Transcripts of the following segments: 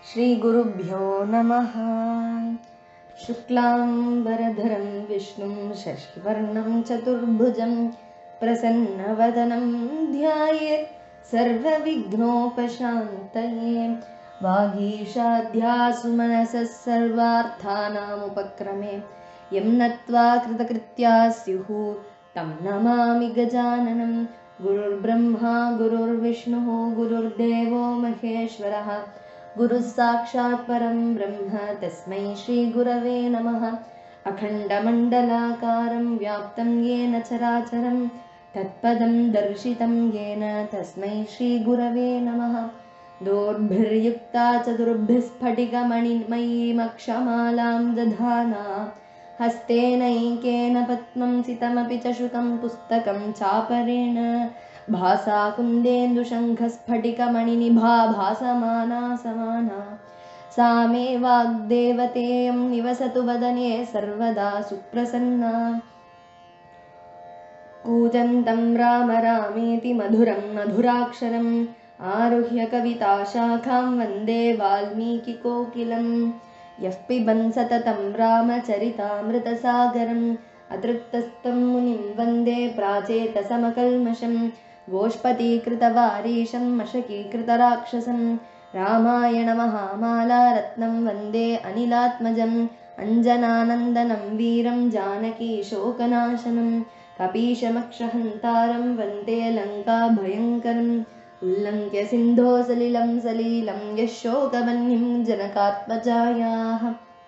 श्रीगुरुभ्यो नमः शुक्लाम्बरधरं विष्णुं शशिवर्णं चतुर्भुजं प्रसन्नवदनं ध्यायेत् सर्वविघ्नोपशान्तये वागीशाध्यासु मनसः सर्वार्थानामुपक्रमे यं नत्वा कृतकृत्या स्युः तं नमामि गजाननं गुरुर्ब्रह्मा गुरुर्विष्णुः गुरुर्देवो महेश्वरः गुरुः साक्षात् परं ब्रह्म तस्मै श्रीगुरवे नमः अखण्डमण्डलाकारं व्याप्तं येन चराचरं तत्पदं दर्शितं येन तस्मै श्रीगुरवे नमः दोर्भिर्युक्ता चतुर्भिः स्फटिकमणिमयीमक्षमालां दधाना हस्तेनैकेन पद्मं सितमपि च शुकं पुस्तकं चापरेण भासा कुन्देन्दुशङ्खस्फटिकमणिनिभा भासमाना समाना सा मे वाग्देवतेयं निवसतु वदने सर्वदा सुप्रसन्ना कूजन्तं राम रामेति मधुरं मधुराक्षरम् आरुह्य कविताशाखां वन्दे वाल्मीकिकोकिलम् यः पिबन् सततं रामचरितामृतसागरम् अतृप्तस्तं मुनिं वन्दे प्राचेतसमकल्मषं गोष्पतीकृतवारीशं मशकीकृतराक्षसं रामायणमहामालारत्नं वन्दे अनिलात्मजम् अञ्जनानन्दनं वीरं जानकीशोकनाशनं कपीशमक्षहन्तारं वन्दे लङ्काभयङ्करम् उल्लङ्घ्य सिन्धो सलिलं सलीलं यः शोकवह्निं जनकात्मजायाः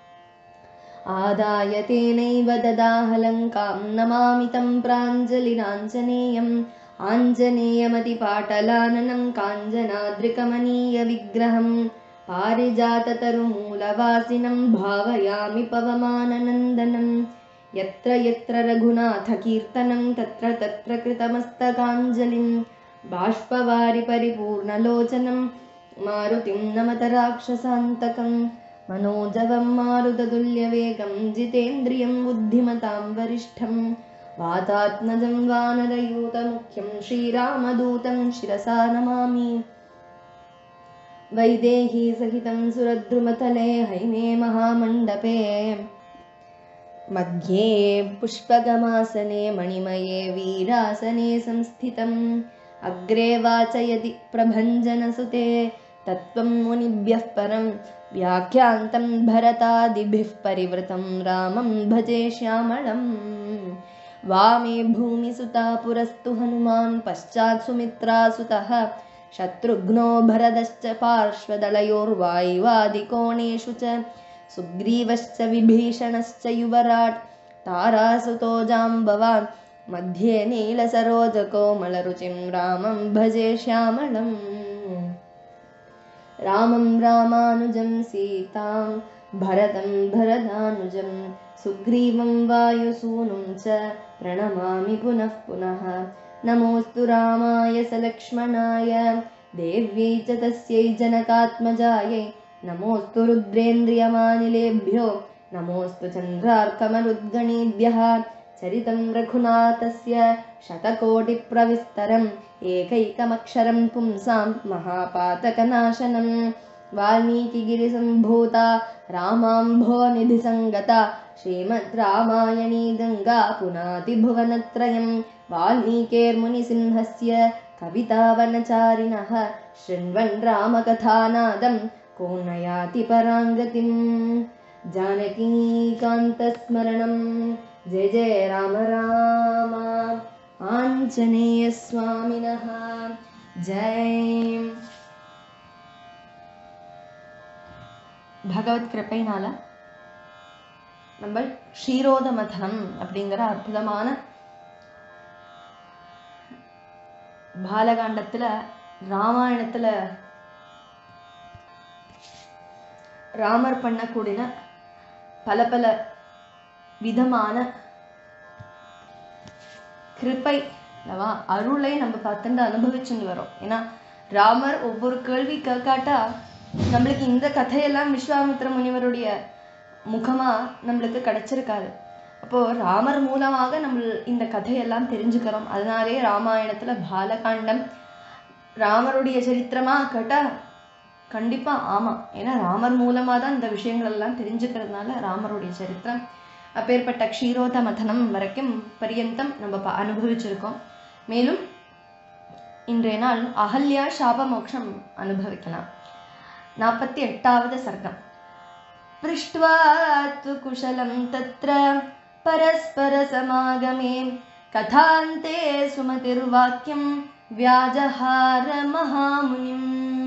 आदाय तेनैव ददाह लङ्कां नमामि तं प्राञ्जलिराञ्जनेयम् आञ्जनेयमतिपाटलाननं काञ्जनाद्रिकमनीयविग्रहं पारिजाततरुमूलवासिनं भावयामि पवमाननन्दनं यत्र यत्र रघुनाथकीर्तनं तत्र तत्र कृतमस्तकाञ्जलिं बाष्पवारि परिपूर्णलोचनं मारुतिं नमत राक्षसान्तकं मनोजवं मारुततुल्यवेगं जितेन्द्रियं बुद्धिमतां वरिष्ठं वातात्मजं वानरयूतमुख्यं श्रीरामदूतं शिरसा नमामि वैदेहीसहितं सुरद्रुमतले हैमे महामण्डपे मध्ये पुष्पगमासने मणिमये वीरासने संस्थितम् अग्रे वाचयति प्रभञ्जनसुते तत्त्वं मुनिभ्यः परं व्याख्यान्तं भरतादिभिः परिवृतं रामं भजे श्यामळम् वामे भूमिसुता पुरस्तु हनुमान् पश्चात् सुमित्रासुतः शत्रुघ्नो भरतश्च पार्श्वदलयोर्वायुवादिकोणेषु च सुग्रीवश्च विभीषणश्च युवराट् तारासुतो जाम्बवान् मध्ये नीलसरोजकोमलरुचिं रामं भजे श्यामळम् रामं रामानुजं सीतां भरतं भरदानुजं सुग्रीवं वायुसूनुं च प्रणमामि पुनः पुनः नमोऽस्तु रामाय सलक्ष्मणाय देव्यै च तस्यै जनकात्मजायै नमोऽस्तु रुद्रेन्द्रियमानिलेभ्यो नमोऽस्तु चन्द्रार्कमरुद्गणेभ्यः चरितं रघुनाथस्य शतकोटिप्रविस्तरम् एकैकमक्षरं पुंसां महापातकनाशनं वाल्मीकिगिरिसम्भूता रामाम्भोनिधिसङ्गता श्रीमद् रामायणी गङ्गा पुनातिभुवनत्रयं वाल्मीकेर्मुनिसिंहस्य कवितावनचारिणः शृण्वन् रामकथानादं को नयाति पराङ्गतिं जानकीकान्तस्मरणं जय जय राम राम आञ्जनेयस्वामिनः ஜெய் பகவத் கிருப்பைனால நம்ம க்ஷீரோத மதனம் அப்படிங்கிற அற்புதமான பாலகாண்டத்துல ராமாயணத்துல ராமர் பண்ணக்கூடிய பல பல விதமான கிருப்பை அல்லவா அருளை நம்ம பார்த்துட்டு அனுபவிச்சுட்டு வரோம் ஏன்னா ராமர் ஒவ்வொரு கேள்வி கேட்காட்டா நம்மளுக்கு இந்த கதையெல்லாம் விஸ்வாமித்ர முனிவருடைய முகமா நம்மளுக்கு கிடைச்சிருக்காது அப்போ ராமர் மூலமாக நம்ம இந்த கதையெல்லாம் தெரிஞ்சுக்கிறோம் அதனாலே ராமாயணத்துல பாலகாண்டம் ராமருடைய சரித்திரமா கேட்டா கண்டிப்பா ஆமா ஏன்னா ராமர் மூலமா தான் இந்த விஷயங்கள் எல்லாம் தெரிஞ்சுக்கிறதுனால ராமருடைய சரித்திரம் அப்பேற்பட்ட க்ஷீரோத மதனம் வரைக்கும் பரியந்தம் நம்ம ப- அனுபவிச்சிருக்கோம் மேலும் இன்றைய நாள் அகல்யா சாப மோட்சம் அனுபவிக்கலாம் நாற்பத்தி எட்டாவது சர்க்கம் पृष्ट्वा तु कुशलं तत्र परस्परसमागमे कथान्ते सुमतिर्वाक्यं व्याजहार महामुनिम्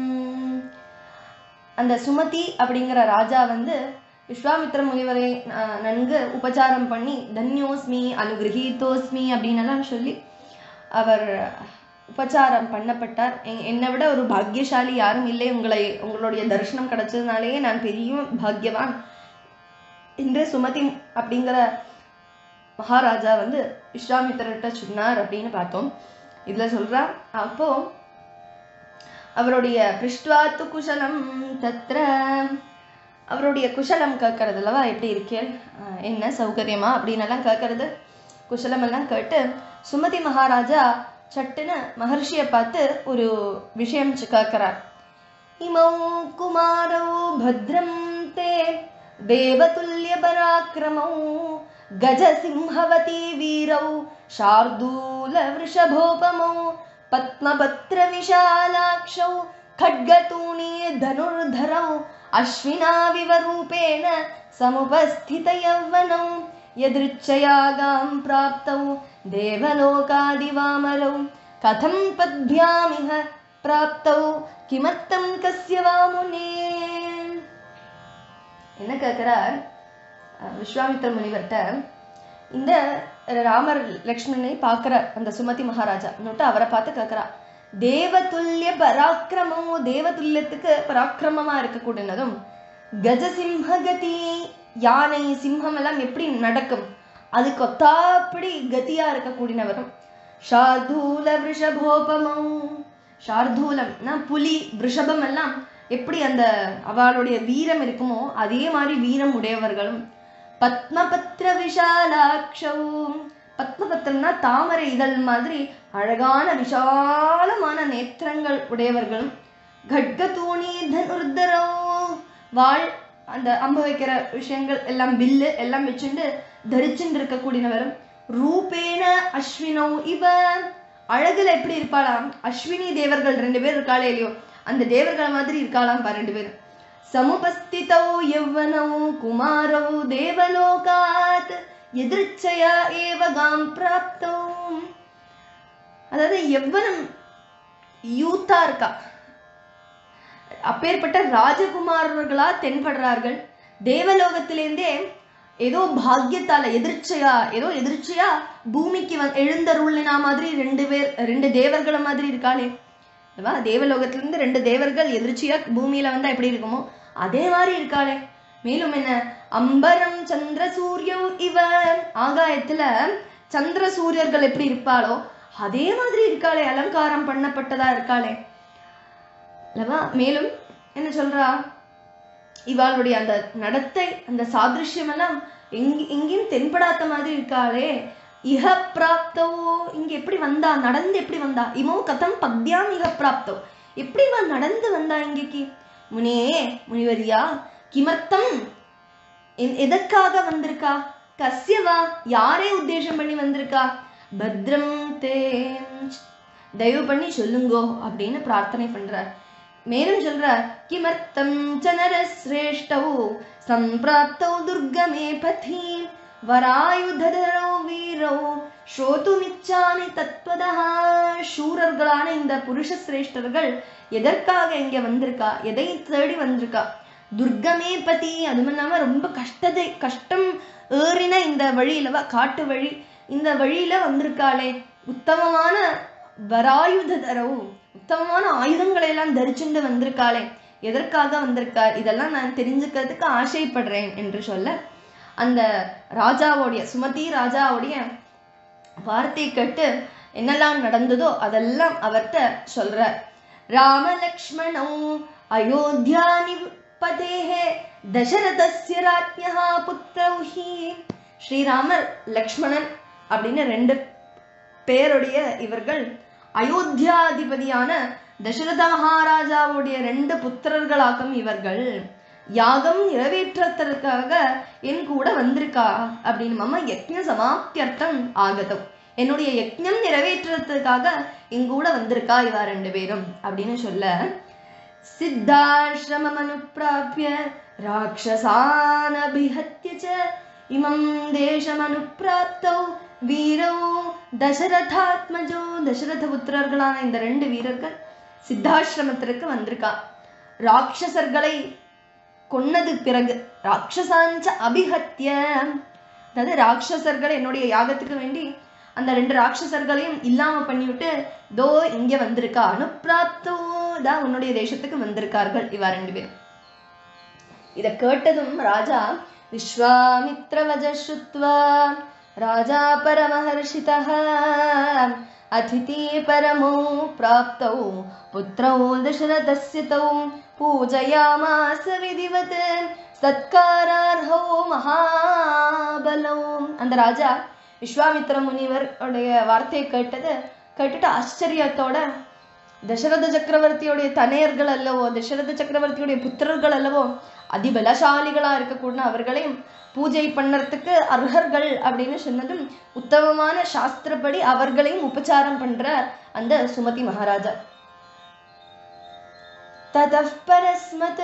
அந்த சுமதி அப்படிங்கிற ராஜா வந்து விஸ்வாமித்திர முனிவரை அஹ், நன்கு உபச்சாரம் பண்ணி தன்யோஸ்மி அனுகிரகீதோஸ்மி அப்படின்னு எல்லாம் சொல்லி அவர் உபச்சாரம் பண்ணப்பட்டார் எ- என்னை விட ஒரு பாக்கியசாலி யாரும் இல்லை உங்களை உங்களுடைய தரிசனம் கிடைச்சதுனாலேயே நான் பெரிய பாக்கியவான் என்று சுமதி அப்படிங்கிற மகாராஜா வந்து விஸ்வாமித்திரர்கிட்ட சொன்னார் அப்படின்னு பார்த்தோம் இதுல சொல்றா அப்போ அவருடைய பிருஷ்டுவாத்து குஷலம் தத்ர அவருடைய குஷலம் கேட்கறது அல்லவா எப்படி இருக்கேள் அஹ் என்ன சௌகரியமா அப்படின்னு எல்லாம் கேட்கறது குஷலம் எல்லாம் கேட்டு சுமதி மகாராஜா சட்டுன்னு மகர்ஷியை பார்த்து ஒரு விஷயம் சி- கேட்கிறார் இமௌ குமாரௌ பத்ரம் தே தேவதுல்ய பராக்கிரமௌ கஜசிம்ஹவதி வீரௌ शार्दूल वृषभोपमौ पद्मपत्रविशालाक्षौ खड्गतूणी धनुर्धरौ अश्विनाविवरूपेण समुपस्थितयौवनौ यदृच्छया गां प्राप्तौ देवलोकादिवामरौ कथं पद्भ्यामिह प्राप्तौ किमर्थं कस्य वा मुने என்ன கேட்கிறார் அஹ் விஸ்வாமித்திர முனிவர்கிட்ட இந்த ராமர் லக்ஷ்மணனை பார்க்கிற அந்த சுமதி மகாராஜா இன்னொட்டு அவரை பார்த்து கேட்கிறா தேவதுல்லிய பராக்கிரமம் தேவதுல்யத்துக்கு பராக்கிரமமா இருக்கக்கூடியதும் கஜசிம்ஹகதி யானை சிம்ஹம் எல்லாம் எப்படி நடக்கும் அதுக்கு ஒத்தாப்படி கதியா இருக்கக்கூடியவரும் ஷார்தூல விஷபோபமம் ஷார்தூலம்னா புலி விஷபம் எல்லாம் எப்படி அந்த அவளுடைய வீரம் இருக்குமோ அதே மாதிரி வீரம் உடையவர்களும் பத்மபத்ர விஷாலாட்சவும் பத்மபத்திரம்னா தாமரை இதழ் மாதிரி அழகான விஷாலமான நேத்திரங்கள் உடையவர்களும் கட்கதூணி தனுர்தரோ வாழ் அந்த அம்பு வைக்கிற விஷயங்கள் எல்லாம் வில்லு எல்லாம் வச்சுட்டு தரிச்சுட்டு இருக்கக்கூடியவரும் ரூபேன அஸ்வினோ இவ அழகுல எப்படி இருப்பாளாம் அஸ்வினி தேவர்கள் ரெண்டு பேர் இருக்காளே இல்லையோ அந்த தேவர்கள் மாதிரி இருக்காளாம் பா ரெண்டு பேரும் समुपस्थितौ यौवनौ कुमारौ देवलोकात् எதிர்ச்சயா ஏவ காம் பிராப்தோ அதாவது எவ்வனம் யூத்தா இருக்கா அப்பேற்பட்ட ராஜகுமாரர்களா தென்படுறார்கள் தேவலோகத்திலேருந்தே ஏதோ பாக்கியத்தால எதிர்ச்சையா ஏதோ எதிர்ச்சையா பூமிக்கு வந் எழுந்தருளினா மாதிரி ரெண்டு பேர் ரெண்டு தேவர்கள மாதிரி இருக்காளே அல்லவா தேவலோகத்திலிருந்து ரெண்டு தேவர்கள் எதிர்ச்சியா பூமியில வந்தா எப்படி இருக்குமோ அதே மாதிரி இருக்காளே மேலும் என்ன அம்பரம் சந்திர சூரியோ இவ ஆகாயத்துல சந்திர சூரியர்கள் எப்படி இருப்பாளோ அதே மாதிரி இருக்காளே அலங்காரம் பண்ணப்பட்டதா இருக்காளே அல்லவா மேலும் என்ன சொல்றா இவாளுடைய அந்த நடத்தை அந்த சாதிருஷ்யம் எல்லாம் எங்க எங்கேயும் தென்படாத மாதிரி இருக்காளே இஹ பிராப்தோ இங்க எப்படி வந்தா நடந்து எப்படி வந்தா இமோ கதம் பத்யாம் இஹ பிராப்தோ எப்படி இவ நடந்து வந்தா இங்கேக்கு முனியே முனிவரியா கிமர்த்தம் எ- எதற்காக வந்திருக்கா கஸ்யவா யாரே உத்தேசம் பண்ணி வந்திருக்கா பத்ரம் தே தயவு பண்ணி சொல்லுங்கோ அப்படின்னு பிரார்த்தனை பண்றார் மேலும் சொல்றார் கிமர்த்தம் சனர சிரேஷ்டௌ சம்பிராப்தௌ துர்கமே பதி வராயுதரோ வீரோ ஸ்ரோதுமிச்சாமி தத்வதா சூரர்களான இந்த புருஷ சிரேஷ்டர்கள் எதற்காக இங்க வந்திருக்கா எதை தேடி வந்திருக்கா துர்கமே பதி அதுவும் இல்லாம ரொம்ப கஷ்டத்தை கஷ்டம் ஏறின இந்த வழியிலவா காட்டு வழி இந்த வழியில வந்திருக்காளே உத்தமமான வராயுதரவு உத்தமமான ஆயுதங்களை எல்லாம் தரிச்சுண்டு வந்திருக்காளே எதற்காக வந்திருக்கா இதெல்லாம் நான் தெரிஞ்சுக்கிறதுக்கு ஆசைப்படுறேன் என்று சொல்ல அந்த ராஜாவுடைய சுமதி ராஜாவுடைய வார்த்தை கேட்டு என்னெல்லாம் நடந்ததோ அதெல்லாம் அவர்கிட்ட சொல்றார் ராம லக்ஷ்மணோ அயோத்தியா நிபதேஹே தசரதஸ்ய ராஜ்யா புத்திரௌ ஹி ஸ்ரீராமர் லக்ஷ்மணன் அப்படின்னு ரெண்டு பேருடைய இவர்கள் அயோத்தியாதிபதியான தசரத மகாராஜாவுடைய ரெண்டு புத்திரர்களாக்கும் இவர்கள் யாகம் நிறைவேற்றத்திற்காக என் கூட வந்திருக்கா அப்படின்னு மம யக்ஞ சமாப்தியர்த்தம் ஆகதம் என்னுடைய யக்ஞம் நிறைவேற்றுறதுக்காக என் கூட வந்திருக்கா இவா ரெண்டு பேரும் அப்படின்னு சொல்ல சித்தாசிரமம் அனுப்பிராபிய ராட்சசான் அபிஹத்ய ச இமம் தேசம் அனுப்பிராப்தௌ வீரோ தசரதாத்மஜோ தசரத புத்திரர்களான இந்த ரெண்டு வீரர்கள் சித்தாசிரமத்திற்கு வந்திருக்கா ராட்சசர்களை கொன்னது பிறகு ராட்சசாஞ்ச அபிஹத்ய அதாவது ராட்சசர்கள் என்னுடைய யாகத்துக்கு வேண்டி அந்த ரெண்டு ராட்சசர்களையும் இல்லாம பண்ணிவிட்டு தோ இங்க வந்திருக்கா அனுப்பிராப்தோ தான் உன்னுடைய தேசத்துக்கு வந்திருக்கார்கள் இவா ரெண்டு பேரும் இத கேட்டதும் ராஜா விஸ்வாமித்ரவஜ ஸ்ருத்வா ராஜா பரமஹர்ஷிதः அதிதி பரமோ பிராப்தௌ புத்திரௌ தசரதஸ்ய தௌ பூஜயாமாச விதிவத் சத்காரார்ஹோ மகாபலௌ அந்த ராஜா விஸ்வாமித்ர முனிவர் உடைய வார்த்தையை கேட்டது கேட்டுட்டு ஆச்சரியத்தோட தசரத சக்கரவர்த்தியுடைய தனையர்கள் அல்லவோ தசரத சக்கரவர்த்தியுடைய புத்திரர்கள் அல்லவோ அதிபலசாலிகளா இருக்கக்கூடிய அவர்களையும் பூஜை பண்ணறதுக்கு அர்ஹர்கள் அப்படின்னு சொன்னதும் உத்தமமான சாஸ்திரப்படி அவர்களையும் உபச்சாரம் பண்ற அந்த சுமதி மகாராஜா ततः परस्मत्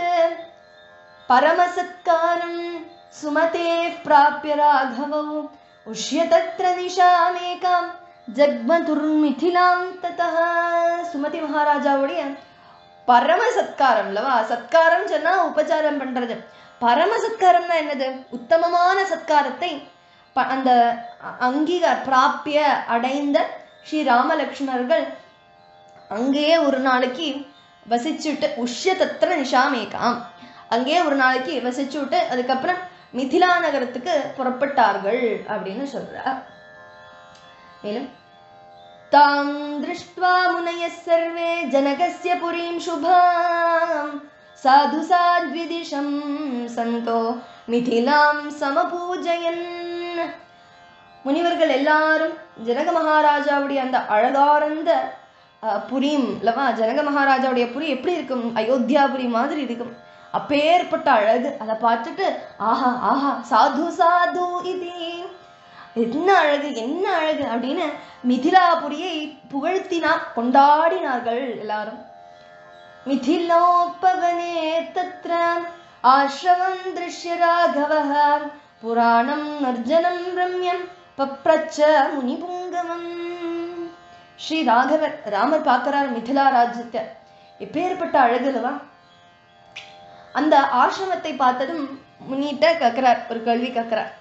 परमसत्कारं सुमतेः प्राप्य राघवौ उष्य तत्र दिशामेकां ஜக்மதுர்மிதிலாं ततः சுமதி மகாராஜாவுடைய பரம சத்காரம் அல்லவா சத்காரம் சொன்னா உபச்சாரம் பண்றது பரம சத்காரம்னா என்னது உத்தமமான சத்காரத்தை ப- அந்த அ- அங்கீகார் பிராப்பிய அடைந்த ஸ்ரீ ராமலக்ஷ்மணர்கள் அங்கேயே ஒரு நாளைக்கு வசிச்சுட்டு உஷ்ய தத்திர நிஷாமேகாம் அங்கேயே ஒரு நாளைக்கு வசிச்சுட்டு அதுக்கப்புறம் மிதிலா நகரத்துக்கு புறப்பட்டார்கள் அப்படின்னு சொல்றார் மேலும் தாம் திருஷ்ட்வா முனயः सर्वे जनकस्य पुरीं शुभाम् साधु साद्विदिशं सन्तो மிதிலாம் சமபூஜயன் முனிவர்கள் எல்லாரும் ஜனக மகாராஜாவுடைய அந்த அழகார்ந்த அஹ், புரியும் அல்லவா ஜனக மகாராஜாவுடைய புரி எப்படி இருக்கும் அயோத்தியாபுரி மாதிரி இருக்கும் அப்பேற்பட்ட அழகு அதை பார்த்துட்டு ஆஹா ஆஹா சாது சாது இது என்ன அழகு என்ன அழகு அப்படின்னு மிதிலாபுரியை புகழ்த்தினா கொண்டாடினார்கள் எல்லாரும் मिथिलोपवने तत्र आश्रमं दृश्य राघवः पुराणं नर्जनं रम्यं पप्रच्छ முனிபுங்கமம் ஸ்ரீ ராகவர் ராமர் பார்க்கிறார் மிथिला ராஜ்யத்தை எப்பேற்பட்ட அழகுலவா அந்த ஆசிரமத்தை பார்த்ததும் முனிட்ட கேட்கிறார் ஒரு கேள்வி கேட்கிறார்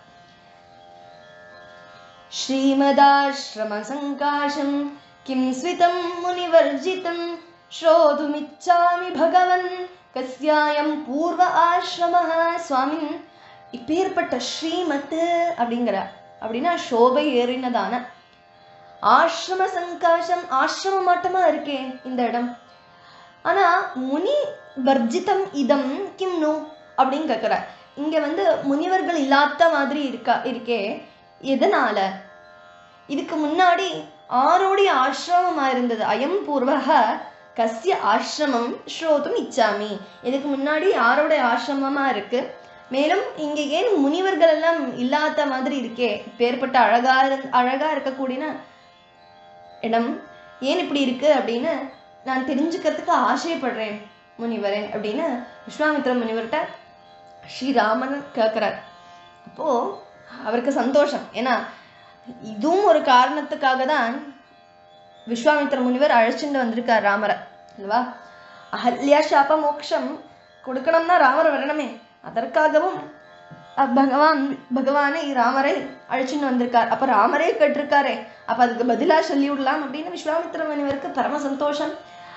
श्रीमदाश्रमसङ्काशं किं स्वितं मुनिवर्जितं श्रोतुमिच्छामि भगवन् कस्यायं पूर्व ஆசிரமः சுவாமின் இப்பேற்பட்ட ஸ்ரீமத் அப்படிங்கிற அப்படின்னா சோபை ஏறினதான ஆசிரம சங்காசம் ஆசிரம மாட்டமா இருக்கே இந்த இடம் ஆனா முனி வர்ஜிதம் இதம் கிம் நோ அப்படின்னு கேட்கிறார் இங்க வந்து முனிவர்கள் இல்லாத மாதிரி இருக்கா இருக்கே எதனால இதுக்கு முன்னாடி ஆரோடைய ஆசிரமமா இருந்தது அயம் பூர்வக கஸ்ய ஆசிரமம் ஸ்ரோதும் இச்சாமி இதுக்கு முன்னாடி யாரோட ஆசிரமமா இருக்கு மேலும் இங்க ஏன் முனிவர்கள் எல்லாம் இல்லாத மாதிரி இருக்கே பேர்பட்ட அழகா இருந்- அழகா இருக்கக்கூடிய இடம் ஏன் இப்படி இருக்கு அப்படின்னு நான் தெரிஞ்சுக்கிறதுக்கு ஆசைப்படுறேன் முனிவரே அப்படின்னு விஸ்வாமித்ர முனிவர்கிட்ட ஸ்ரீராமன் கேட்கிறார் அப்போ அவருக்கு சந்தோஷம் ஏன்னா இதுவும் ஒரு காரணத்துக்காக தான் விஸ்வாமித்திர முனிவர் அழைச்சிட்டு வந்திருக்கார் ராமரை இல்லவா அஹல்யா சாப மோக்ஷம் கொடுக்கணும்னா ராமர் வரணுமே அதற்காகவும் அஹ், பகவான் பகவானை ராமரை அழைச்சிட்டு வந்திருக்கார் அப்ப ராமரே கேட்டிருக்காரே அப்ப அதுக்கு பதிலா சொல்லி விடலாம் அப்படின்னு விஸ்வாமித்திர முனிவருக்கு பரம சந்தோஷம்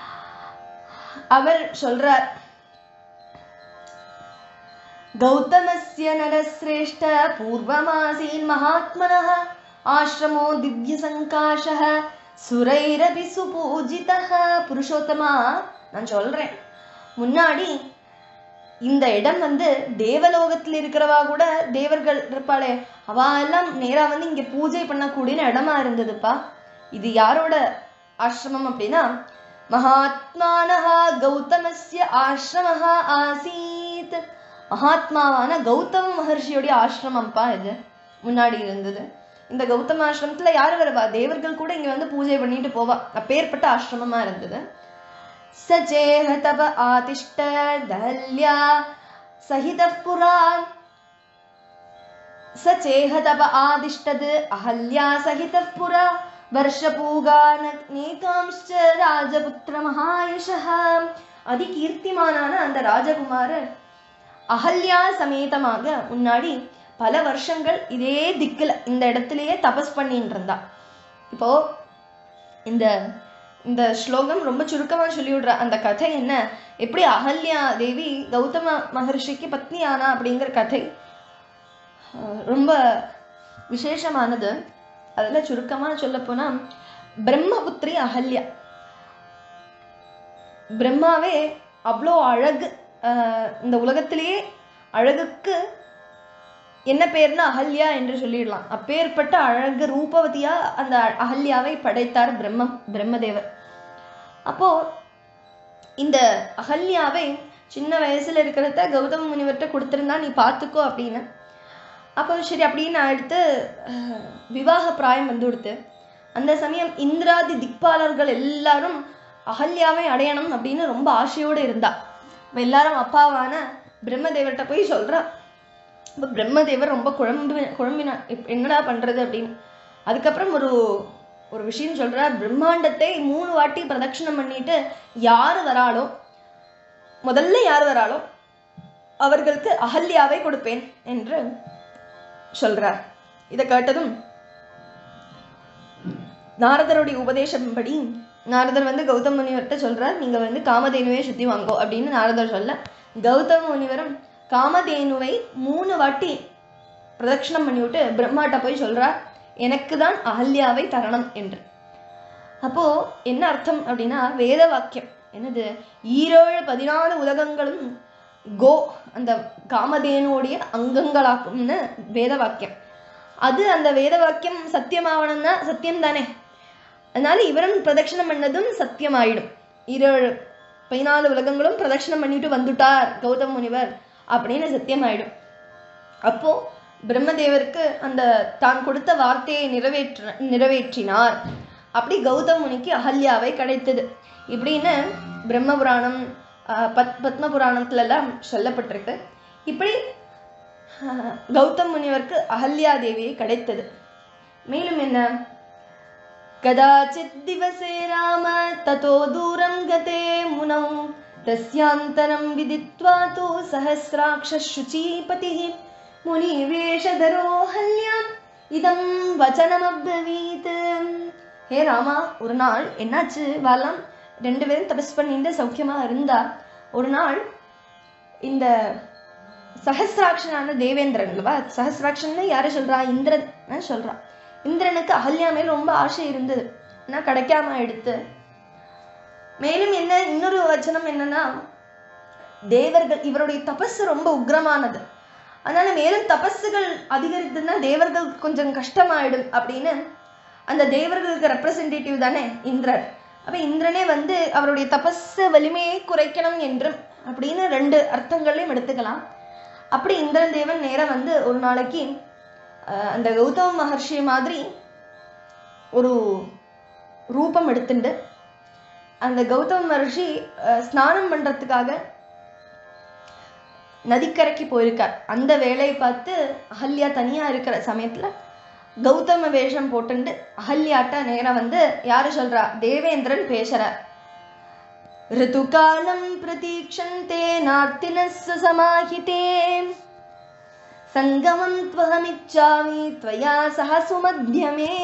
அவர் சொல்றார் गौतमस्य नरश्रेष्ठ पूर्वमासीन् महात्मनः आश्रमो दिव्यसङ्काशः சுரைரபி சுபூஜிதः புருஷோத்தமா நான் சொல்றேன் முன்னாடி இந்த இடம் வந்து தேவலோகத்தில் இருக்கிறவா கூட தேவர்கள் இருப்பாளே அவா எல்லாம் நேரா வந்து இங்க பூஜை பண்ணக்கூடிய இடமா இருந்ததுப்பா இது யாரோட ஆசிரமம் அப்படின்னா மகாத்மானஹ கௌதமஸ்ய ஆசிரமஹ ஆசீத் மகாத்மாவான கௌதம மகர்ஷியோடைய ஆசிரமம்ப்பா இது முன்னாடி இருந்தது இந்த கௌதம ஆசிரமத்துல யார் வருவா தேவர்கள் கூட இங்க வந்து பூஜை பண்ணிட்டு போவா அப்பேற்பட்ட ஆசிரமமா இருந்தது சச்சேஹ தப ஆதிஷ்ட தல்யா சகித புரா सचेह तप आदिष्टद् अहल्या सहितः पुरा வருஷபூகானேகாம்ச்ச ராஜபுத்திர மகாயஷः அதிகீர்த்திமானான அந்த ராஜகுமாரர் அகல்யா சமேதமாக முன்னாடி பல வருஷங்கள் இதே திக்குல இந்த இடத்துலயே தபஸ் பண்ணிட்டு இருந்தா இப்போ இந்த இந்த ஸ்லோகம் ரொம்ப சுருக்கமா சொல்லி விடுற அந்த கதை என்ன எப்படி அகல்யா தேவி கௌதம மகர்ஷிக்கு பத்னி ஆனா அப்படிங்கிற கதை அஹ் ரொம்ப விசேஷமானது அதில் சுருக்கமாக சொல்லப்போனா பிரம்மபுத்திரி அகல்யா பிரம்மாவே அவ்வளோ அழகு அஹ் இந்த உலகத்திலேயே அழகுக்கு என்ன பேர்னா அகல்யா என்று சொல்லிடலாம் அப்பேற்பட்ட அழகு ரூபவதியா அந்த அகல்யாவை படைத்தார் பிரம்மம் பிரம்மதேவர் அப்போ இந்த அகல்யாவை சின்ன வயசுல இருக்கிறத கௌதம முனிவர்கிட்ட கொடுத்திருந்தா நீ பார்த்துக்கோ அப்படின்னு அப்போ சரி அப்படின்னு நான் எடுத்து அஹ், விவாக பிராயம் வந்து கொடுத்து அந்த சமயம் இந்திராதி திக்பாலர்கள் எல்லாரும் அகல்யாவை அடையணும் அப்படின்னு ரொம்ப ஆசையோடு இருந்தா அப்ப எல்லாரும் அப்பாவான பிரம்மதேவர்கிட்ட போய் சொல்றா இப்போ பிரம்மதேவர் ரொம்ப குழம்பு குழம்பினா இப்ப என்னடா பண்றது அப்படின்னு அதுக்கப்புறம் ஒரு ஒரு விஷயம் சொல்றார் பிரம்மாண்டத்தை மூணு வாட்டி பிரதட்சணம் பண்ணிட்டு யார் வராளோ முதல்ல யார் வராளோ அவர்களுக்கு அகல்யாவை கொடுப்பேன் என்று சொல்றார் இதை கேட்டதும் நாரதருடைய உபதேசப்படி நாரதர் வந்து கௌதம முனிவர்கிட்ட சொல்றார் நீங்க வந்து காமதேனுவை சுத்தி வாங்கோ அப்படின்னு நாரதர் சொல்ல கௌதம முனிவரும் காமதேனுவை மூணு வாட்டி பிரதட்சணம் பண்ணிவிட்டு பிரம்மாட்ட போய் சொல்றார் எனக்கு தான் அகல்யாவை தரணும் என்று அப்போ என்ன அர்த்தம் அப்படின்னா வேத வாக்கியம் என்னது ஈரேழு பதினாலு உலகங்களும் கோ அந்த காமதேனுடைய அங்கங்களாக்கும்னு வேத வாக்கியம் அது அந்த வேத வாக்கியம் சத்தியமாவணும்னா சத்தியம் தானே அதனால இவரும் பிரதட்சணம் பண்ணதும் சத்தியமாயிடும் ஈரேழு பதினாலு உலகங்களும் பிரதட்சணம் பண்ணிட்டு வந்துட்டார் கௌதம முனிவர் அப்படின்னு சத்தியமாயிடும் அப்போ பிரம்மதேவருக்கு அந்த தான் கொடுத்த வார்த்தையை நிறைவேற்ற நிறைவேற்றினார் அப்படி கௌதம் முனிக்கு அகல்யாவை கிடைத்தது இப்படின்னு பிரம்ம புராணம் ஆஹ், பத் பத்ம புராணத்துல எல்லாம் சொல்லப்பட்டிருக்கு இப்படி ஆஹ், கௌதம் முனிவருக்கு அகல்யா தேவியை கிடைத்தது மேலும் என்ன कदाचित् दिवसे राम ततो दूरं गते मुनौ तस्यान्तरं विदित्वा तु सहस्राक्षशुचीपतिः मुनिवेशधरो हल्याम् இதம் வச்சனமப்ரவீத் ஹே ராமா ஒரு நாள் என்னாச்சு வாலாம் ரெண்டு பேரும் தபஸ் பண்ணிட்டு சௌக்கியமா இருந்தா ஒரு நாள் இந்த சஹசிராட்சனான தேவேந்திரன் அல்லவா சஹசிராட்சன்னு யாரை சொல்றா இந்திரன் சொல்றா இந்திரனுக்கு அகல்யா மேல் ரொம்ப ஆசை இருந்தது ஆனா கிடைக்காம எடுத்து மேலும் என்ன இன்னொரு வச்சனம் என்னன்னா தேவர்கள் இவருடைய தபஸ் ரொம்ப உக்ரமானது அதனால மேலும் தபஸுகள் அதிகரித்ததுன்னா தேவர்கள் கொஞ்சம் கஷ்டமாயிடும் அப்படின்னு அந்த தேவர்களுக்கு ரெப்ரசன்டேட்டிவ் தானே இந்திரன் அப்ப இந்திரனே வந்து அவருடைய தபஸ் வலிமையை குறைக்கணும் என்றும் அப்படின்னு ரெண்டு அர்த்தங்களையும் எடுத்துக்கலாம் அப்படி இந்திரன் தேவன் நேரா வந்து ஒரு நாளைக்கு அஹ், அந்த கௌதம மகர்ஷி மாதிரி ஒரு ரூபம் எடுத்துண்டு அந்த கௌதம மகர்ஷி அஹ், ஸ்நானம் பண்றதுக்காக நதிக்கரைக்கு போயிருக்கார் அந்த வேலையை பார்த்து அகல்யா தனியா இருக்கிற சமயத்துல கௌதம வேஷம் போட்டுண்டு அகல்யாட்ட நேரா வந்து யாரு சொல்றா தேவேந்திரன் பேசுறார் ऋतुकालं प्रतीक्षन्ते नार्तिनः समाहिते सङ्गमं त्वहमिच्छामि त्वया सह सुमध्यमे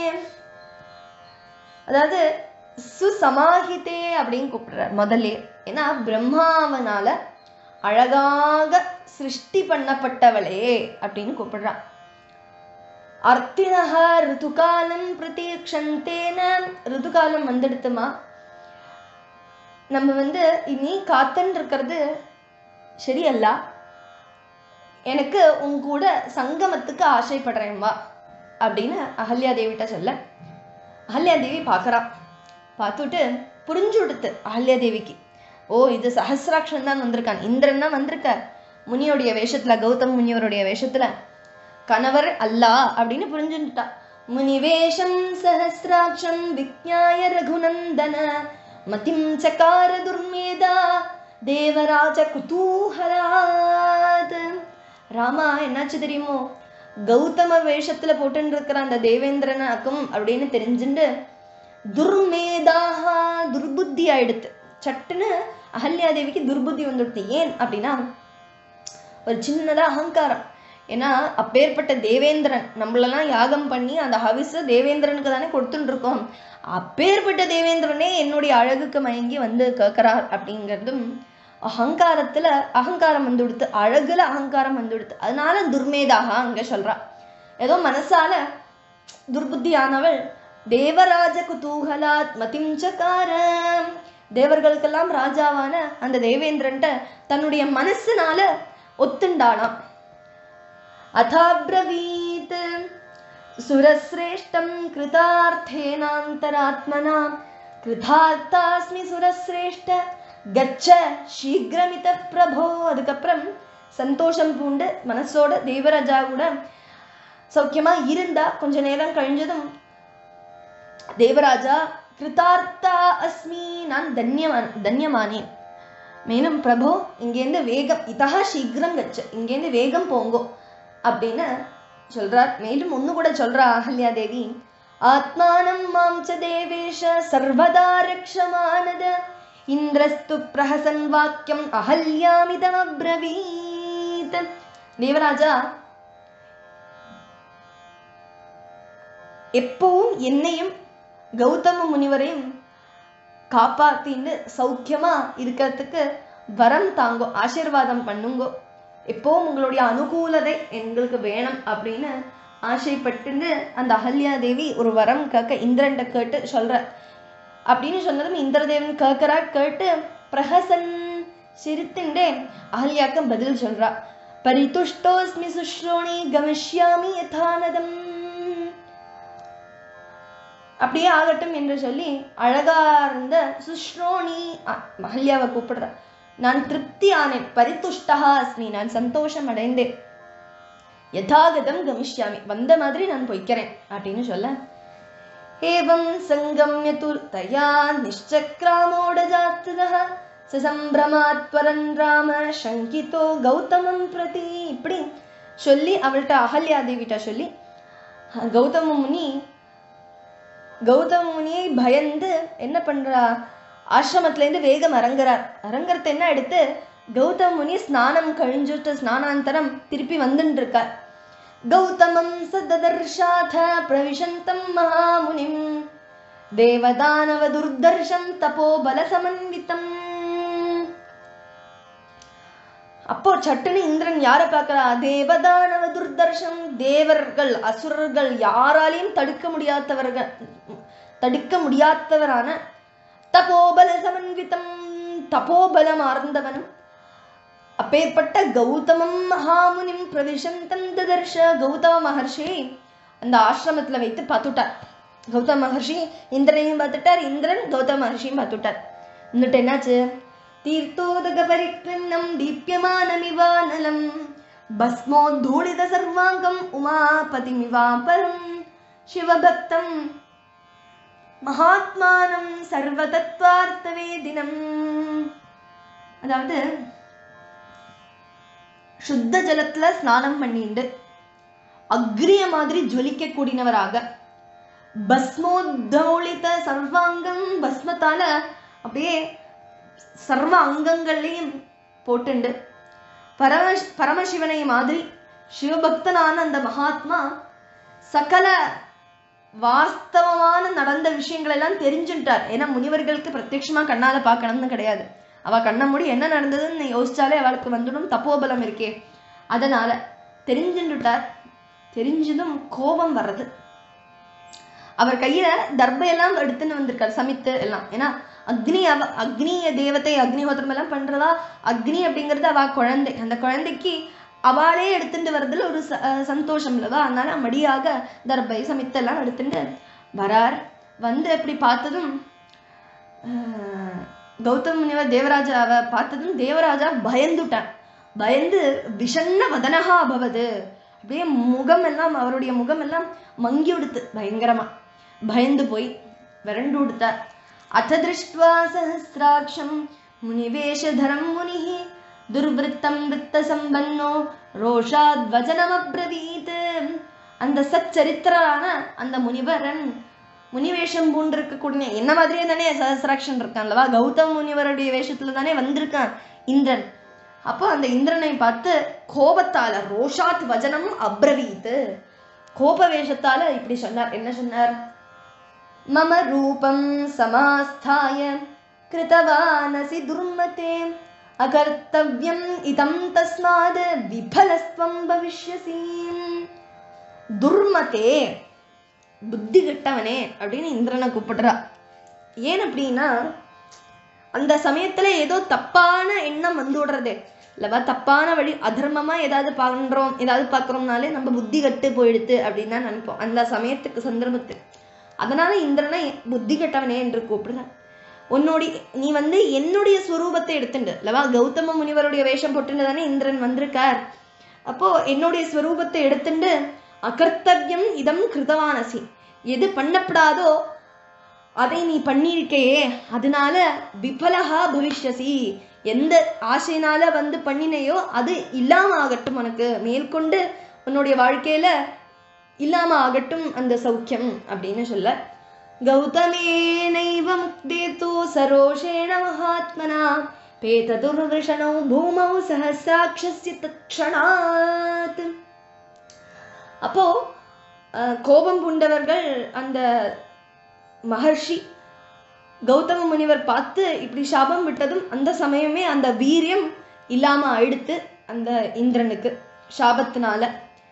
அதாவது சுசமாஹிதே அப்படின்னு கூப்பிடுறார் முதல்ல ஏன்னா பிரம்மாவனால அழகாக சிருஷ்டி பண்ணப்பட்டவளே அப்படின்னு கூப்பிடுறான் அர்த்தினக ரிதுகாலம் பிரதீக்ஷந்தேன ரிதுகாலம் வந்துடுத்துமா நம்ம வந்து இனி காத்துன்னு இருக்கிறது சரியல்ல எனக்கு உன் கூட சங்கமத்துக்கு ஆசைப்படுறேன் வா அப்படின்னு அகல்யா தேவிட்ட சொல்ல அகல்யா தேவி பார்க்கறா பார்த்துட்டு புரிஞ்சு கொடுத்து அகல்யா தேவிக்கு ஓ இது சஹசிராட்சன் தான் வந்திருக்கான் இந்திரன் தான் வந்திருக்கார் முனியோடைய வேஷத்துல கௌதம் முனிவருடைய வேஷத்துல கணவர் அல்லா அப்படின்னு புரிஞ்சுட்டா முனிவேஷம் சஹசிராட்சம் விக்ஞாய ரகுநந்தன மதிம் சகார துர்மேதா தேவராஜ குதூஹலாத் ராமா என்னாச்சு தெரியுமோ கௌதம வேஷத்துல போட்டுன்னு இருக்கிற அந்த தேவேந்திரனாக்கும் அப்படின்னு தெரிஞ்சுண்டு துர்மேதாகா துர்புத்தி ஆயிடுத்து சட்டுன்னு அகல்யாதேவிக்கு துர்புத்தி வந்துடுது ஏன் அப்படின்னா ஒரு சின்னதா அகங்காரம் ஏன்னா அப்பேற்பட்ட தேவேந்திரன் நம்மளெல்லாம் யாகம் பண்ணி அந்த ஹவிஸ தேவேந்திரனுக்கு தானே கொடுத்துட்டு இருக்கோம் அப்பேற்பட்ட தேவேந்திரனே என்னுடைய அழகுக்கு மயங்கி வந்து கேட்கிறார் அப்படிங்கிறதும் அகங்காரத்துல அகங்காரம் வந்து கொடுத்து அழகுல அகங்காரம் வந்து கொடுத்து அதனால துர்மேதாக அங்க சொல்றா ஏதோ மனசால துர்புத்தியானவள் தேவராஜ குதூகலாத் மதிஞ்சகார தேவர்களுக்கெல்லாம் ராஜாவான அந்த தேவேந்திரன்ட்ட தன்னுடைய மனசுனால ஒத்துண்டாளாம் அதாப்ரவீத் சுரஸ்ரேஷ்டம் கிருதார்த்தேனாந்தராத்மனா கிருதார்த்தாஸ்மி சுரஸ்ரேஷ்ட கச்ச சீக்கிரமித பிரபோ அதுக்கப்புறம் சந்தோஷம் பூண்டு மனசோட தேவராஜா கூட சௌக்கியமா இருந்தா கொஞ்ச நேரம் கழிஞ்சதும் தேவராஜா கிருதார்த்தா அஸ்மி நான் தன்யமான் தன்யமானேன் மேலும் பிரபு இங்கேருந்து வேகம் இதா சீக்கிரம் கச்சு இங்கேருந்து வேகம் போங்கோ அப்படின்னு சொல்றார் மேலும் ஒண்ணு கூட சொல்றா அகல்யா தேவி ஆத்மானம் மாம் ச தேவேஷ சர்வதா ரக்ஷமானத இந்திரஸ்து பிரஹசன் வாக்கியம் அகல்யாமிதம் அப்ரவீத் தேவராஜா எப்பவும் என்னையும் கௌதம முனிவரையும் காப்பாத்தின்னு சௌக்கியமா இருக்கிறதுக்கு வரம் தாங்கோ ஆசீர்வாதம் பண்ணுங்கோ எப்பவும் உங்களுடைய அனுகூலதை எங்களுக்கு வேணும் அப்படின்னு ஆசைப்பட்டுன்னு அந்த அகல்யா தேவி ஒரு வரம் கேட்க இந்திரன்ட்ட கேட்டு சொல்ற அப்படின்னு சொன்னதும் இந்திரதேவன் கேட்கிறா கேட்டு பிரஹசன் சிரித்துண்டே அகல்யாக்கு பதில் சொல்றா பரிதுஷ்டோஸ்மி சுஷ்ரோணி கமிஷ்யாமி யதானதம் அப்படியே ஆகட்டும் என்று சொல்லி அழகா இருந்த சுஷ்ரோணி அ- மஹல்யாவை கூப்பிடுறா நான் திருப்தி ஆனேன் பரிதுஷ்டா அஸ்மி நான் சந்தோஷம் அடைந்தேன் யதாகதம் கமிஷ்யாமி வந்த மாதிரி நான் பொய்க்கிறேன் அப்படின்னு சொல்ல ஏவம் சங்கம்ய து தயா நிஷ்சக்ராமோடஜாத்துதः சசம்பிரமாத்வரன் ராம சங்கிதோ கௌதமம் பிரதி இப்படி சொல்லி அவள்கிட்ட அகல்யா தேவிட்ட சொல்லி கௌதம முனி கௌதம முனியை பயந்து என்ன பண்றா ஆசிரமத்துல இருந்து வேகம் இறங்குறார் இறங்குறது என்ன எடுத்து கௌதம முனி ஸ்நானம் கழிஞ்சுட்டு ஸ்நானாந்தரம் திருப்பி வந்துட்டு இருக்கார் கௌதமம் சததர்ஷாத பிரவிசந்தம் மகாமுனிம் தேவதானவ துர்தர்ஷம் தபோபல சமன்விதம் அப்போ சட்டுன்னு இந்திரன் யாரை பார்க்கறா தேவதானவ துர்தர்ஷம் தேவர்கள் அசுரர்கள் யாராலையும் தடுக்க முடியாதவர்கள் தடுக்க முடியாதவரான தபோபல சமன்விதம் தபோபலம் ஆர்ந்தவனும் அப்பேற்பட்ட கௌதமம் மகாமுனிம் பிரவிசந்தம் ததர்ஷ கௌதம மகர்ஷி அந்த ஆசிரமத்துல வைத்து பார்த்துட்டார் கௌதம மகர்ஷி இந்திரனையும் பார்த்துட்டார் இந்திரன் கௌதம மகர்ஷியும் பார்த்துட்டார் എന്നിട്ട് என்னாச்சு தீர்த்தோதக பரிக்ரன்னம் தீப்யமானமிவானலம் பஸ்மோத்தூளித சர்வாங்கம் உமாபதிமிவாபரம் சிவபக்தம் மகாத்மானம் சர்வதத்வார்த்த வேதினம் அதாவது சுத்த ஜலத்துல ஸ்நானம் பண்ணிண்டு அக்ரிய மாதிரி ஜொலிக்க கூடினவராக பஸ்மோத்தௌளித சர்வாங்கம் பஸ்மத்தால அப்படியே சர்வ அங்கங்கள்லையும் போட்டுண்டு பரம பரமசிவனை மாதிரி சிவபக்தனான அந்த மகாத்மா சகல வாஸ்தவமான நடந்த விஷயங்கள் எல்லாம் தெரிஞ்சுட்டார் ஏன்னா முனிவர்களுக்கு பிரத்யட்சமா கண்ணால பார்க்கணும்னு கிடையாது அவ கண்ண மூடி என்ன நடந்ததுன்னு யோசிச்சாலே அவளுக்கு வந்துடும் தப்போபலம் இருக்கே அதனால தெரிஞ்சுட்டார் தெரிஞ்சதும் கோபம் வர்றது அவர் கையில தர்பையெல்லாம் எடுத்துன்னு வந்திருக்கார் சமித்து எல்லாம் ஏன்னா அக்னி அவ அக்னிய தேவதை அக்னிஹோத்திரம் எல்லாம் பண்றதா அக்னி அப்படிங்கிறது அவ குழந்தை அந்த குழந்தைக்கு அவளே எடுத்துட்டு வர்றதுல ஒரு ச- அஹ் சந்தோஷம் இல்லவா அதனால மடியாக தர்பை சமித்தெல்லாம் எடுத்துட்டு வரார் வந்து எப்படி பார்த்ததும் ஆஹ், கௌதம முனிவர் தேவராஜாவை பார்த்ததும் தேவராஜா பயந்துட்டான் பயந்து விஷண்ண வதனகா அபவது அப்படியே முகம் எல்லாம் அவருடைய முகம் எல்லாம் மங்கி விடுத்து பயங்கரமா பயந்து போய் விரண்டு விடுத்தார் அத திருஷ்டுவா சஹசிராட்சம் முனிவேஷதரம் முனிः துர்வృத்தம் வித்த சம்பன்னோ ரோஷாத் வஜனம் அப்ரவீத் அந்த சச்சரித்திரான அந்த முனிவரன் முனிவேஷம் பூண்டிருக்கக்கூடிய என்ன மாதிரியே தானே சஹசிராட்சன் இருக்கான் அல்லவா கௌதம முனிவருடைய வேஷத்துல தானே வந்திருக்கான் இந்திரன் அப்போ அந்த இந்திரனை பார்த்து கோபத்தால ரோஷாத் வஜனம் அப்ரவீத் கோப வேஷத்தால இப்படி சொன்னார் என்ன சொன்னார் மம ரூபம் சமாஸ்தாய கிருதவானசி துர்மதே அகர்த்தவ்யம் இதம் தஸ்மாத் விபலஸ்வம் பவிஷ்யசி துர்மதே புத்தி கெட்டவனே அப்படின்னு இந்திரனை கூப்பிடுறா ஏன் அப்படின்னா அந்த சமயத்துல ஏதோ தப்பான எண்ணம் வந்து விடுறது இல்லவா தப்பான வழி அதர்மமா ஏதாவது பண்றோம் ஏதாவது பார்க்கறோம்னாலே நம்ம புத்தி கட்டு போயிடுது அப்படின்னு தான் நினைப்போம் அந்த சமயத்துக்கு சந்தர்ப்பத்துக்கு அதனால இந்திரனை புத்தி கெட்டவனே என்று கூப்பிடுற உன்னுடைய நீ வந்து என்னுடைய ஸ்வரூபத்தை எடுத்துண்டு இல்லவா கௌதம முனிவருடைய வேஷம் போட்டுன்னு தானே இந்திரன் வந்திருக்கார் அப்போ என்னுடைய ஸ்வரூபத்தை எடுத்துண்டு அகர்த்தவ்யம் இதம் கிருதவானசி எது பண்ணப்படாதோ அதை நீ பண்ணியிருக்கையே அதனால விபலகா பவிஷ்யசி எந்த ஆசையினால வந்து பண்ணினையோ அது இல்லாம ஆகட்டும் உனக்கு மேற்கொண்டு உன்னுடைய வாழ்க்கையில இல்லாம ஆகட்டும் அந்த சௌக்கியம் அப்படின்னு சொல்ல கௌதமேனைவ முக்தேதோ சரோஷேண மகாத்மனா பேததுர்விஷணௌ பூமௌ சஹசாட்சஸ்ய தட்சணாத் அப்போ அஹ், கோபம் பூண்டவர்கள் அந்த மகர்ஷி கௌதம முனிவர் பார்த்து இப்படி சாபம் விட்டதும் அந்த சமயமே அந்த வீரியம் இல்லாம ஆயிடுத்து அந்த இந்திரனுக்கு சாபத்தினால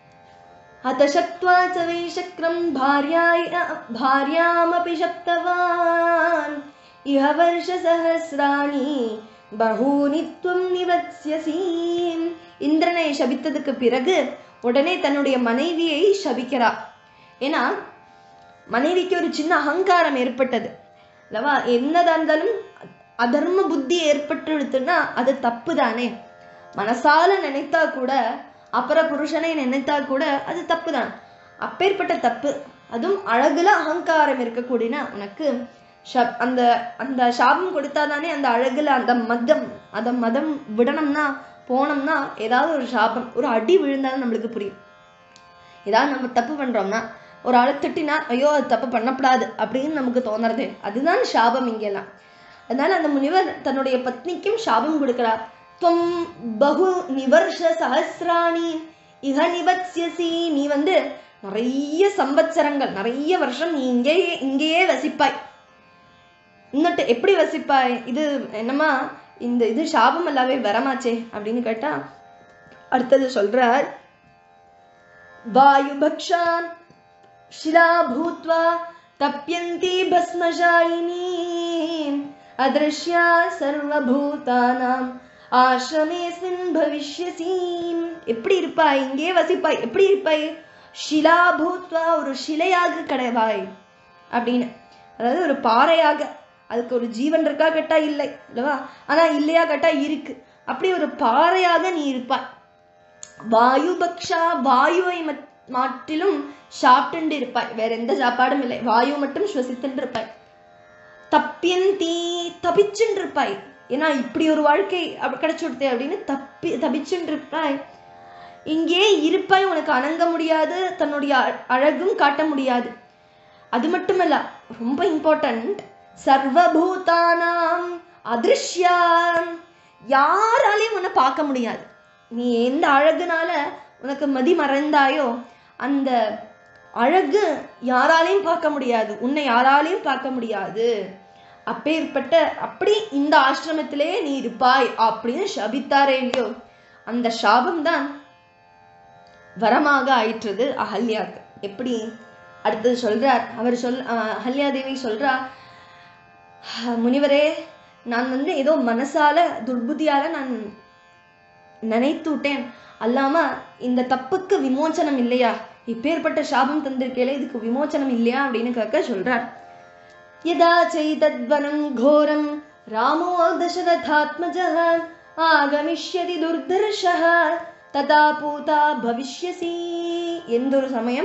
அத சக்த்வா ச வை சக்ரம் பாரியாய பாரியாமபி சப்தவான் இஹ வருஷ சஹசிராணி பகூனி துவம் நிவத்ஸ்யசி இந்திரனை சபித்ததுக்கு பிறகு உடனே தன்னுடைய மனைவியை சபிக்கிறா ஏன்னா மனைவிக்கு ஒரு சின்ன அகங்காரம் ஏற்பட்டது அல்லவா என்னதா இருந்தாலும் அதர்ம புத்தி ஏற்பட்டுடுத்துன்னா அது தப்பு தானே மனசால நினைத்தா கூட அப்புற புருஷனை நினைத்தா கூட அது தப்பு தான் அப்பேற்பட்ட தப்பு அதுவும் அழகுல அகங்காரம் இருக்கக்கூடியனா உனக்கு ஷப்- அந்த அந்த சாபம் கொடுத்தாதானே அந்த அழகுல அந்த மதம் அந்த மதம் விடணும்னா போனோம்னா ஏதாவது ஒரு சாபம் ஒரு அடி விழுந்தாலும் நம்மளுக்கு புரியும் ஏதாவது நம்ம தப்பு பண்றோம்னா ஒரு ஆளை திட்டினா ஐயோ அது தப்பு பண்ணக்கூடாது அப்படின்னு நமக்கு தோணுறது அதுதான் சாபம் இங்கெல்லாம் அதனால அந்த முனிவர் தன்னுடைய பத்னிக்கும் சாபம் கொடுக்கிறார் துவம் பகு நிவர்ஷ சஹசிராணி இக நிவத்ஸ்யசி நீ வந்து நிறைய சம்பத்சரங்கள் நிறைய வருஷம் நீ இங்கேயே இங்கேயே வசிப்பாய் இன்னட்டு எப்படி வசிப்பாய் இது என்னமா இந்த இது சாபம் அல்லாவே வரமாச்சே அப்படின்னு கேட்டா அடுத்தது சொல்றார் வாயுபக்ஷான் शिला भूत्वा तप्यन्ती भस्मशायिनी अदृश्या सर्वभूतानाम् ஆசிரமேஸ்மின் பவிஷ்யசீம் எப்படி இருப்பாய் இங்கே வசிப்பாய் எப்படி இருப்பாய் ஷிலா பூத்வா ஒரு சிலையாக கிடைவாய் அப்படின்னு அதாவது ஒரு பாறையாக அதுக்கு ஒரு ஜீவன் இருக்கா கேட்டா இல்லை இல்லவா ஆனா இல்லையா கேட்டா இருக்கு அப்படி ஒரு பாறையாக நீ இருப்பாய் வாயு பக்ஷா வாயுவை மட்- மாட்டிலும் சாப்பிட்டு இருப்பாய் வேற எந்த சாப்பாடும் இல்லை வாயு மட்டும் சுவசித்துட்டு இருப்பாய் தப்பியந்தி தபிச்சுட்டு இருப்பாய் ஏன்னா இப்படி ஒரு வாழ்க்கை அப்ப கிடைச்சு கொடுத்தே அப்படின்னு தப்பி தபிச்சுட்டு இருப்பாய் இங்கே இருப்பாய் உனக்கு அணங்க முடியாது தன்னுடைய அ- அழகும் காட்ட முடியாது அது மட்டுமல்ல ரொம்ப இம்பார்ட்டன்ட் சர்வபூதானாம் அதிருஷ்யா யாராலையும் உன்னை பார்க்க முடியாது நீ எந்த அழகுனால உனக்கு மதி மறந்தாயோ அந்த அழகு யாராலையும் பார்க்க முடியாது உன்னை யாராலையும் பார்க்க முடியாது அப்பேற்பட்ட அப்படி இந்த ஆசிரமத்திலே நீ இருப்பாய் அப்படின்னு சபித்தாரே இல்லையோ அந்த சாபம் தான் வரமாக ஆயிற்றது அகல்யாக்கு எப்படி அடுத்தது சொல்றார் அவர் சொல் அஹ் அகல்யா தேவி சொல்றா "ஆஹ், முனிவரே நான் வந்து ஏதோ மனசால துர்புத்தியால நான் நினைத்து விட்டேன் அல்லாம இந்த தப்புக்கு விமோச்சனம் இல்லையா இப்பேற்பட்ட சாபம் தந்திருக்கேல இதுக்கு விமோச்சனம் இல்லையா அப்படின்னு கேட்க சொல்றார் यदा चैतद्वनं घोरं रामो दशरथात्मजः आगमिष्यति दुर्धर्षः तदा पूता भविष्यसि ಎಂದொரு சமயம்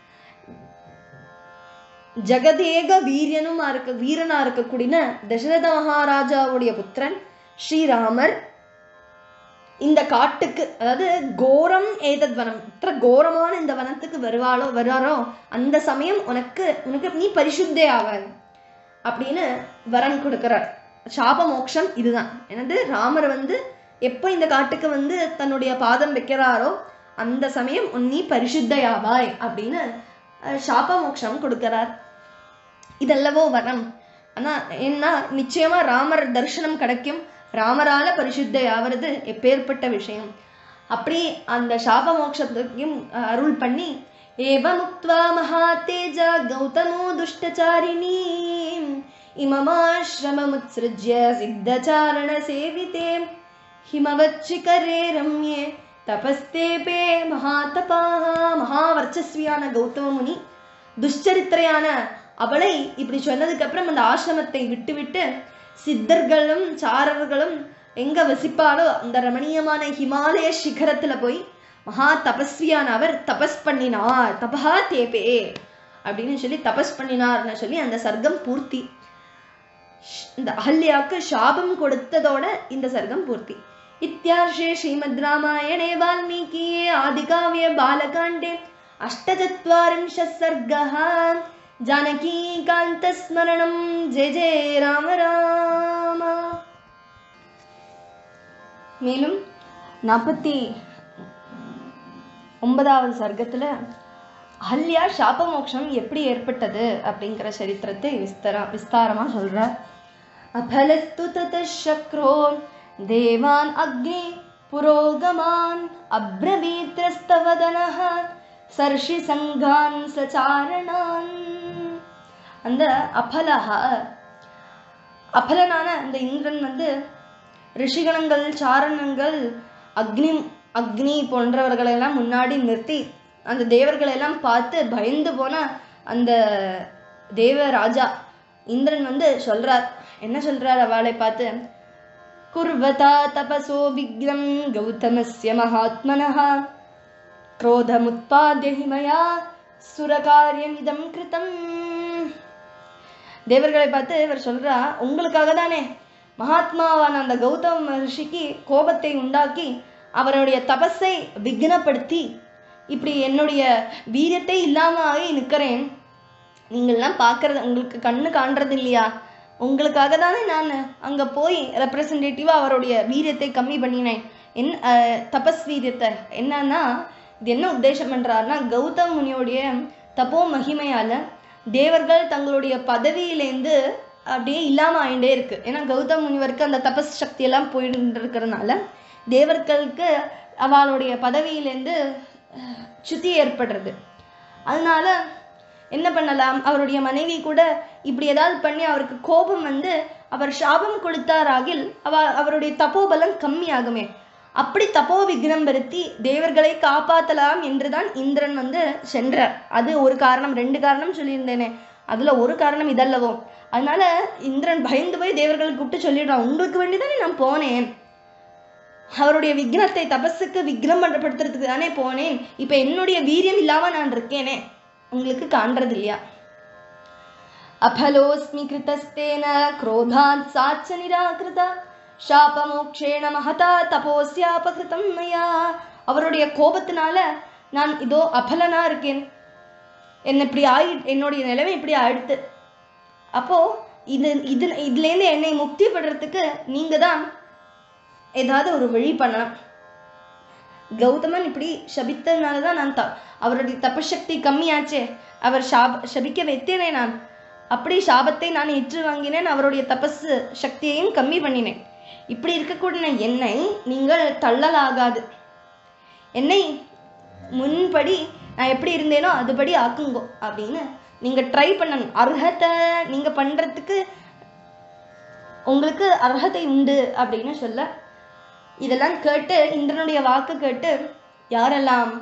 ஜெகதேக வீரியனுமா இருக்க வீரனா இருக்கக்கூடிய தசரத மகாராஜாவுடைய புத்திரன் ஸ்ரீராமர் இந்த காட்டுக்கு அதாவது கோரம் ஏதத் வனம் இത്ര கோரமான இந்த வனத்துக்கு வருவாளோ வருவாரோ அந்த சமயம் உனக்கு உனக்கு நீ பரிசுத்தே ஆவ அப்படின்னு வரன் கொடுக்கிறார் சாப மோட்சம் இதுதான் என்னது ராமர் வந்து எப்போ இந்த காட்டுக்கு வந்து தன்னுடைய பாதம் வைக்கிறாரோ அந்த சமயம் உன் நீ பரிசுத்தையாவாய் அப்படின்னு அஹ், சாப மோட்சம் கொடுக்கிறார் இதல்லவோ வரம் ஆனா என்ன நிச்சயமா ராமர் தரிசனம் கிடைக்கும் ராமரால பரிசுத்தை ஆவறது எப்பேற்பட்ட விஷயம் அப்படி அந்த சாப மோட்சத்துக்கும் அஹ், அருள் பண்ணி ஏவமுக்த்வா மகாதேஜா கௌதமோ துஷ்டச்சாரிணீ இமமாசிரமமுத்ஸ்ருஜ்ய சித்தச்சாரண சேவிதே ஹிமவச்சிகரே ரம்யே தபஸ்தேபே மகாதபாக மகாவர்ச்சஸ்வியான கௌதம முனி துஷ்சரித்திரையான அவளை இப்படி சொன்னதுக்கு அப்புறம் அந்த ஆசிரமத்தை விட்டுவிட்டு சித்தர்களும் சாரர்களும் எங்க வசிப்பாலோ அந்த ரமணீயமான ஹிமாலய சிகரத்துல போய் மகா தபஸ்வியான அவர் தபஸ் பண்ணினார் தபஹா தேபே அப்படின்னு சொல்லி தபஸ் பண்ணினார்னு சொல்லி அந்த சர்க்கம் பூர்த்தி இந்த அகல்யாக்கு சாபம் கொடுத்ததோட இந்த சர்க்கம் பூர்த்தி இத்தியார்ஷே ஸ்ரீமத் ராமாயணே வால்மீகியே ஆதிகாவ்ய பாலகாண்டே அஷ்டச்சத்வாரிம்ஷ சர்கः ஜானகீகாந்தஸ்மரணம் ஜெய ஜெய ராம ராம மேலும் நாற்பத்தி ஒன்பதாவது சர்க்கத்துல அஹல்யா சாப மோட்சம் எப்படி ஏற்பட்டது அப்படிங்கிற சரித்திரத்தை விஸ்தரா விஸ்தாரமா சொல்றார் அபலஸ்து ததசக்ரோ தேவான் அக்னி புரோகமான் அப்ரவீத்ரஸ்தவதனः சர்ஷி சங்கான் சச்சாரணான் அந்த அபலஹ அபலனான அந்த இந்திரன் வந்து ரிஷிகணங்கள் சாரணங்கள் அக்னி அக்னி போன்றவர்களை எல்லாம் முன்னாடி நிறுத்தி அந்த தேவர்களை எல்லாம் பார்த்து பயந்து போன அந்த தேவ ராஜா இந்திரன் வந்து சொல்றார் என்ன சொல்றார் அவளை பார்த்து குர்வதா தபசோ விக்ரம் கௌதமஸ்ய மகாத்மனः क्रोधमुत्पाद्य हि मया சுரகாரியமிதம் கிருதம் தேவர்களை பார்த்து இவர் சொல்றா உங்களுக்காக தானே மகாத்மாவான அந்த கௌதம மகர்ஷிக்கு கோபத்தை உண்டாக்கி அவருடைய தபஸை விக்னப்படுத்தி இப்படி என்னுடைய வீரியத்தை இல்லாம ஆகி நிற்கிறேன் நீங்கள்லாம் பார்க்கறது உங்களுக்கு கண்ணு காண்றது இல்லையா உங்களுக்காக தானே நான் அங்கே போய் ரெப்ரசன்டேட்டிவாக அவருடைய வீரியத்தை கம்மி பண்ணினேன் என் அஹ், தபஸ் வீரியத்தை என்னன்னா இது என்ன உத்தேசம் பண்றாருன்னா கௌதம் முனியோடைய தபோ மகிமையால தேவர்கள் தங்களுடைய பதவியிலேருந்து அப்படியே இல்லாம ஆயிண்டே இருக்கு ஏன்னா கௌதம் முனிவருக்கு அந்த தபஸ் சக்தி எல்லாம் போயிட்டு இருக்கிறதுனால தேவர்களுக்கு அவளுடைய பதவியிலேருந்து அஹ், சுத்தி ஏற்படுறது அதனால என்ன பண்ணலாம் அவருடைய மனைவி கூட இப்படி ஏதாவது பண்ணி அவருக்கு கோபம் வந்து அவர் சாபம் கொடுத்தாராகில் அவ அவருடைய தபோபலம் கம்மியாகுமே அப்படி தபோ விக்னம் வருத்தி தேவர்களை காப்பாத்தலாம் என்றுதான் இந்திரன் வந்து சென்றார் அது ஒரு காரணம் ரெண்டு காரணம் சொல்லியிருந்தேனே அதுல ஒரு காரணம் இதல்லவோ அதனால இந்திரன் பயந்து போய் தேவர்களை கூப்பிட்டு சொல்லிடுறான் உங்களுக்கு வேண்டிதானே நான் போனேன் அவருடைய விக்னத்தை தபஸுக்கு விக்னம் பண்றதுக்கு தானே போனேன் இப்ப என்னுடைய வீரியம் இல்லாம நான் இருக்கேனே உங்களுக்கு காண்றது இல்லையா அபலோஸ்மி கிருதஸ்தேன क्रोधात् சாச்ச நிராகிருதா சாபமோக்ஷேண மகதா தபோஸ்யாபகிருதம் மயா அவருடைய கோபத்தினால நான் இதோ அபலனா இருக்கேன் என்ன இப்படி ஆயி என்னுடைய நிலைமை இப்படி ஆயிடுத்து அப்போ இது இது இதுலேருந்து என்னை முக்தி படுறதுக்கு நீங்க தான் ஏதாவது ஒரு வழி பண்ணலாம் கௌதமன் இப்படி சபித்ததுனால தான் நான் த அவருடைய தபசக்தி கம்மியாச்சே அவர் சாப சபிக்க வைத்தேனே நான் அப்படி சாபத்தை நான் ஏற்று வாங்கினேன் அவருடைய தபஸ் சக்தியையும் கம்மி பண்ணினேன் இப்படி இருக்கக்கூடிய என்னை நீங்கள் தள்ளலாகாது என்னை முன்படி நான் எப்படி இருந்தேனோ அதுபடி ஆக்குங்கோ அப்படின்னு நீங்க ட்ரை பண்ணணும் அர்ஹத்தை நீங்க பண்றதுக்கு உங்களுக்கு அர்ஹதை உண்டு அப்படின்னு சொல்ல இதெல்லாம் கேட்டு இந்திரனுடைய வாக்கு கேட்டு யாரெல்லாம்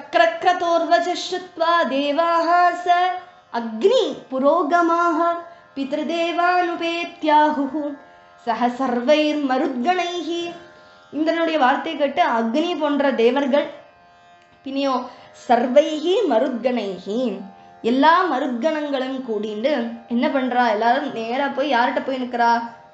சக்கரக்ரதோர்வஜ ஸ்ருத்வா தேவாக ச அக்னி புரோகமாக பித்ருதேவானுபேத்யாஹு சக சர்வைர் மருத்கணைஹி இந்திரனுடைய வார்த்தை கேட்டு அக்னி போன்ற தேவர்கள் பின்னியோ சர்வைஹி மருத்கணைஹி எல்லா மருத்கணங்களும் கூடிண்டு என்ன பண்றா எல்லாரும் நேரா போய் யார்கிட்ட போய் நிக்கிறா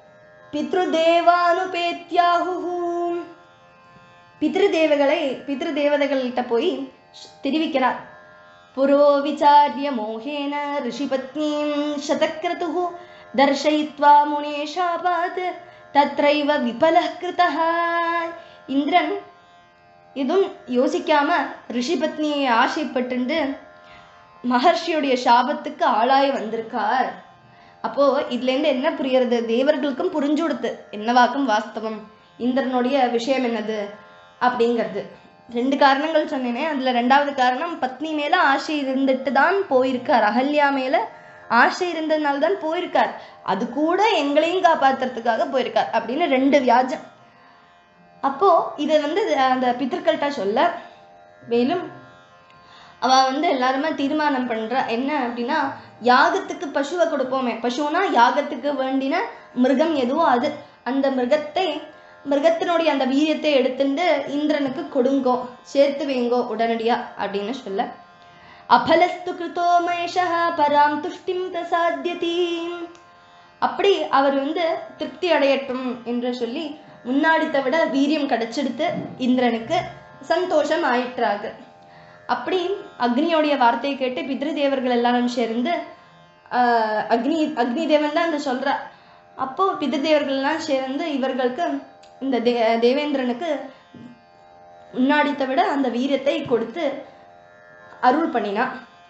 பித்ருதேவானுபேத்யாஹு பித்ருதேவகளை பித்ருதேவதைகள்கிட்ட போய் தெரிவிக்கிறார் புரோ விசாரிய மோகேன ரிஷிபத்னீம் சதக்ரதுः தர்ஷயித்வா முனே சாபாத் தத்ரைவ விபலः கிருதः இந்திரன் எதுவும் யோசிக்காம ரிஷிபத்னியை ஆசைப்பட்டுண்டு மகர்ஷியுடைய சாபத்துக்கு ஆளாய் வந்திருக்கார் அப்போ இதுல இருந்து என்ன புரியறது தேவர்களுக்கும் புரிஞ்சு கொடுத்து என்னவாக்கும் வாஸ்தவம் இந்திரனுடைய விஷயம் என்னது அப்படிங்கிறது ரெண்டு காரணங்கள் சொன்னேனே அதுல ரெண்டாவது காரணம் பத்னி மேல ஆசை இருந்துட்டு தான் போயிருக்கார் அகல்யா மேல ஆசை இருந்ததுனால தான் போயிருக்கார் அது கூட எங்களையும் காப்பாத்துறதுக்காக போயிருக்கார் அப்படின்னு ரெண்டு வியாஜம் அப்போ இதை வந்து அந்த பித்தர்கள்ட்ட சொல்ல மேலும் அவ வந்து எல்லாருமே தீர்மானம் பண்றா என்ன அப்படின்னா யாகத்துக்கு பசுவை கொடுப்போமே பசுனா யாகத்துக்கு வேண்டின மிருகம் எதுவோ அது அந்த மிருகத்தை மிருகத்தினுடைய அந்த வீரியத்தை எடுத்துட்டு இந்திரனுக்கு கொடுங்கோ சேர்த்து வைங்கோ உடனடியா அப்படின்னு சொல்ல அபலஸ்து கிருதோ மயஷா பராம் துஷ்டிம் பிரசாத்தியதி அப்படி அவர் வந்து திருப்தி அடையட்டும் என்று சொல்லி முன்னாடித்தை விட வீரியம் கிடைச்செடுத்து இந்திரனுக்கு சந்தோஷம் ஆயிற்றாங்க அப்படி அக்னியோடைய வார்த்தையை கேட்டு பித்ரு தேவர்கள் எல்லாரும் சேர்ந்து ஆஹ் அக்னி அக்னி தேவன் தான் அந்த சொல்றா அப்போ பித்ரு தேவர்கள் எல்லாம் சேர்ந்து இவர்களுக்கு இந்த தே தேவேந்திரனுக்கு முன்னாடித்தை விட அந்த வீரியத்தை கொடுத்து அருள் பண்ணினா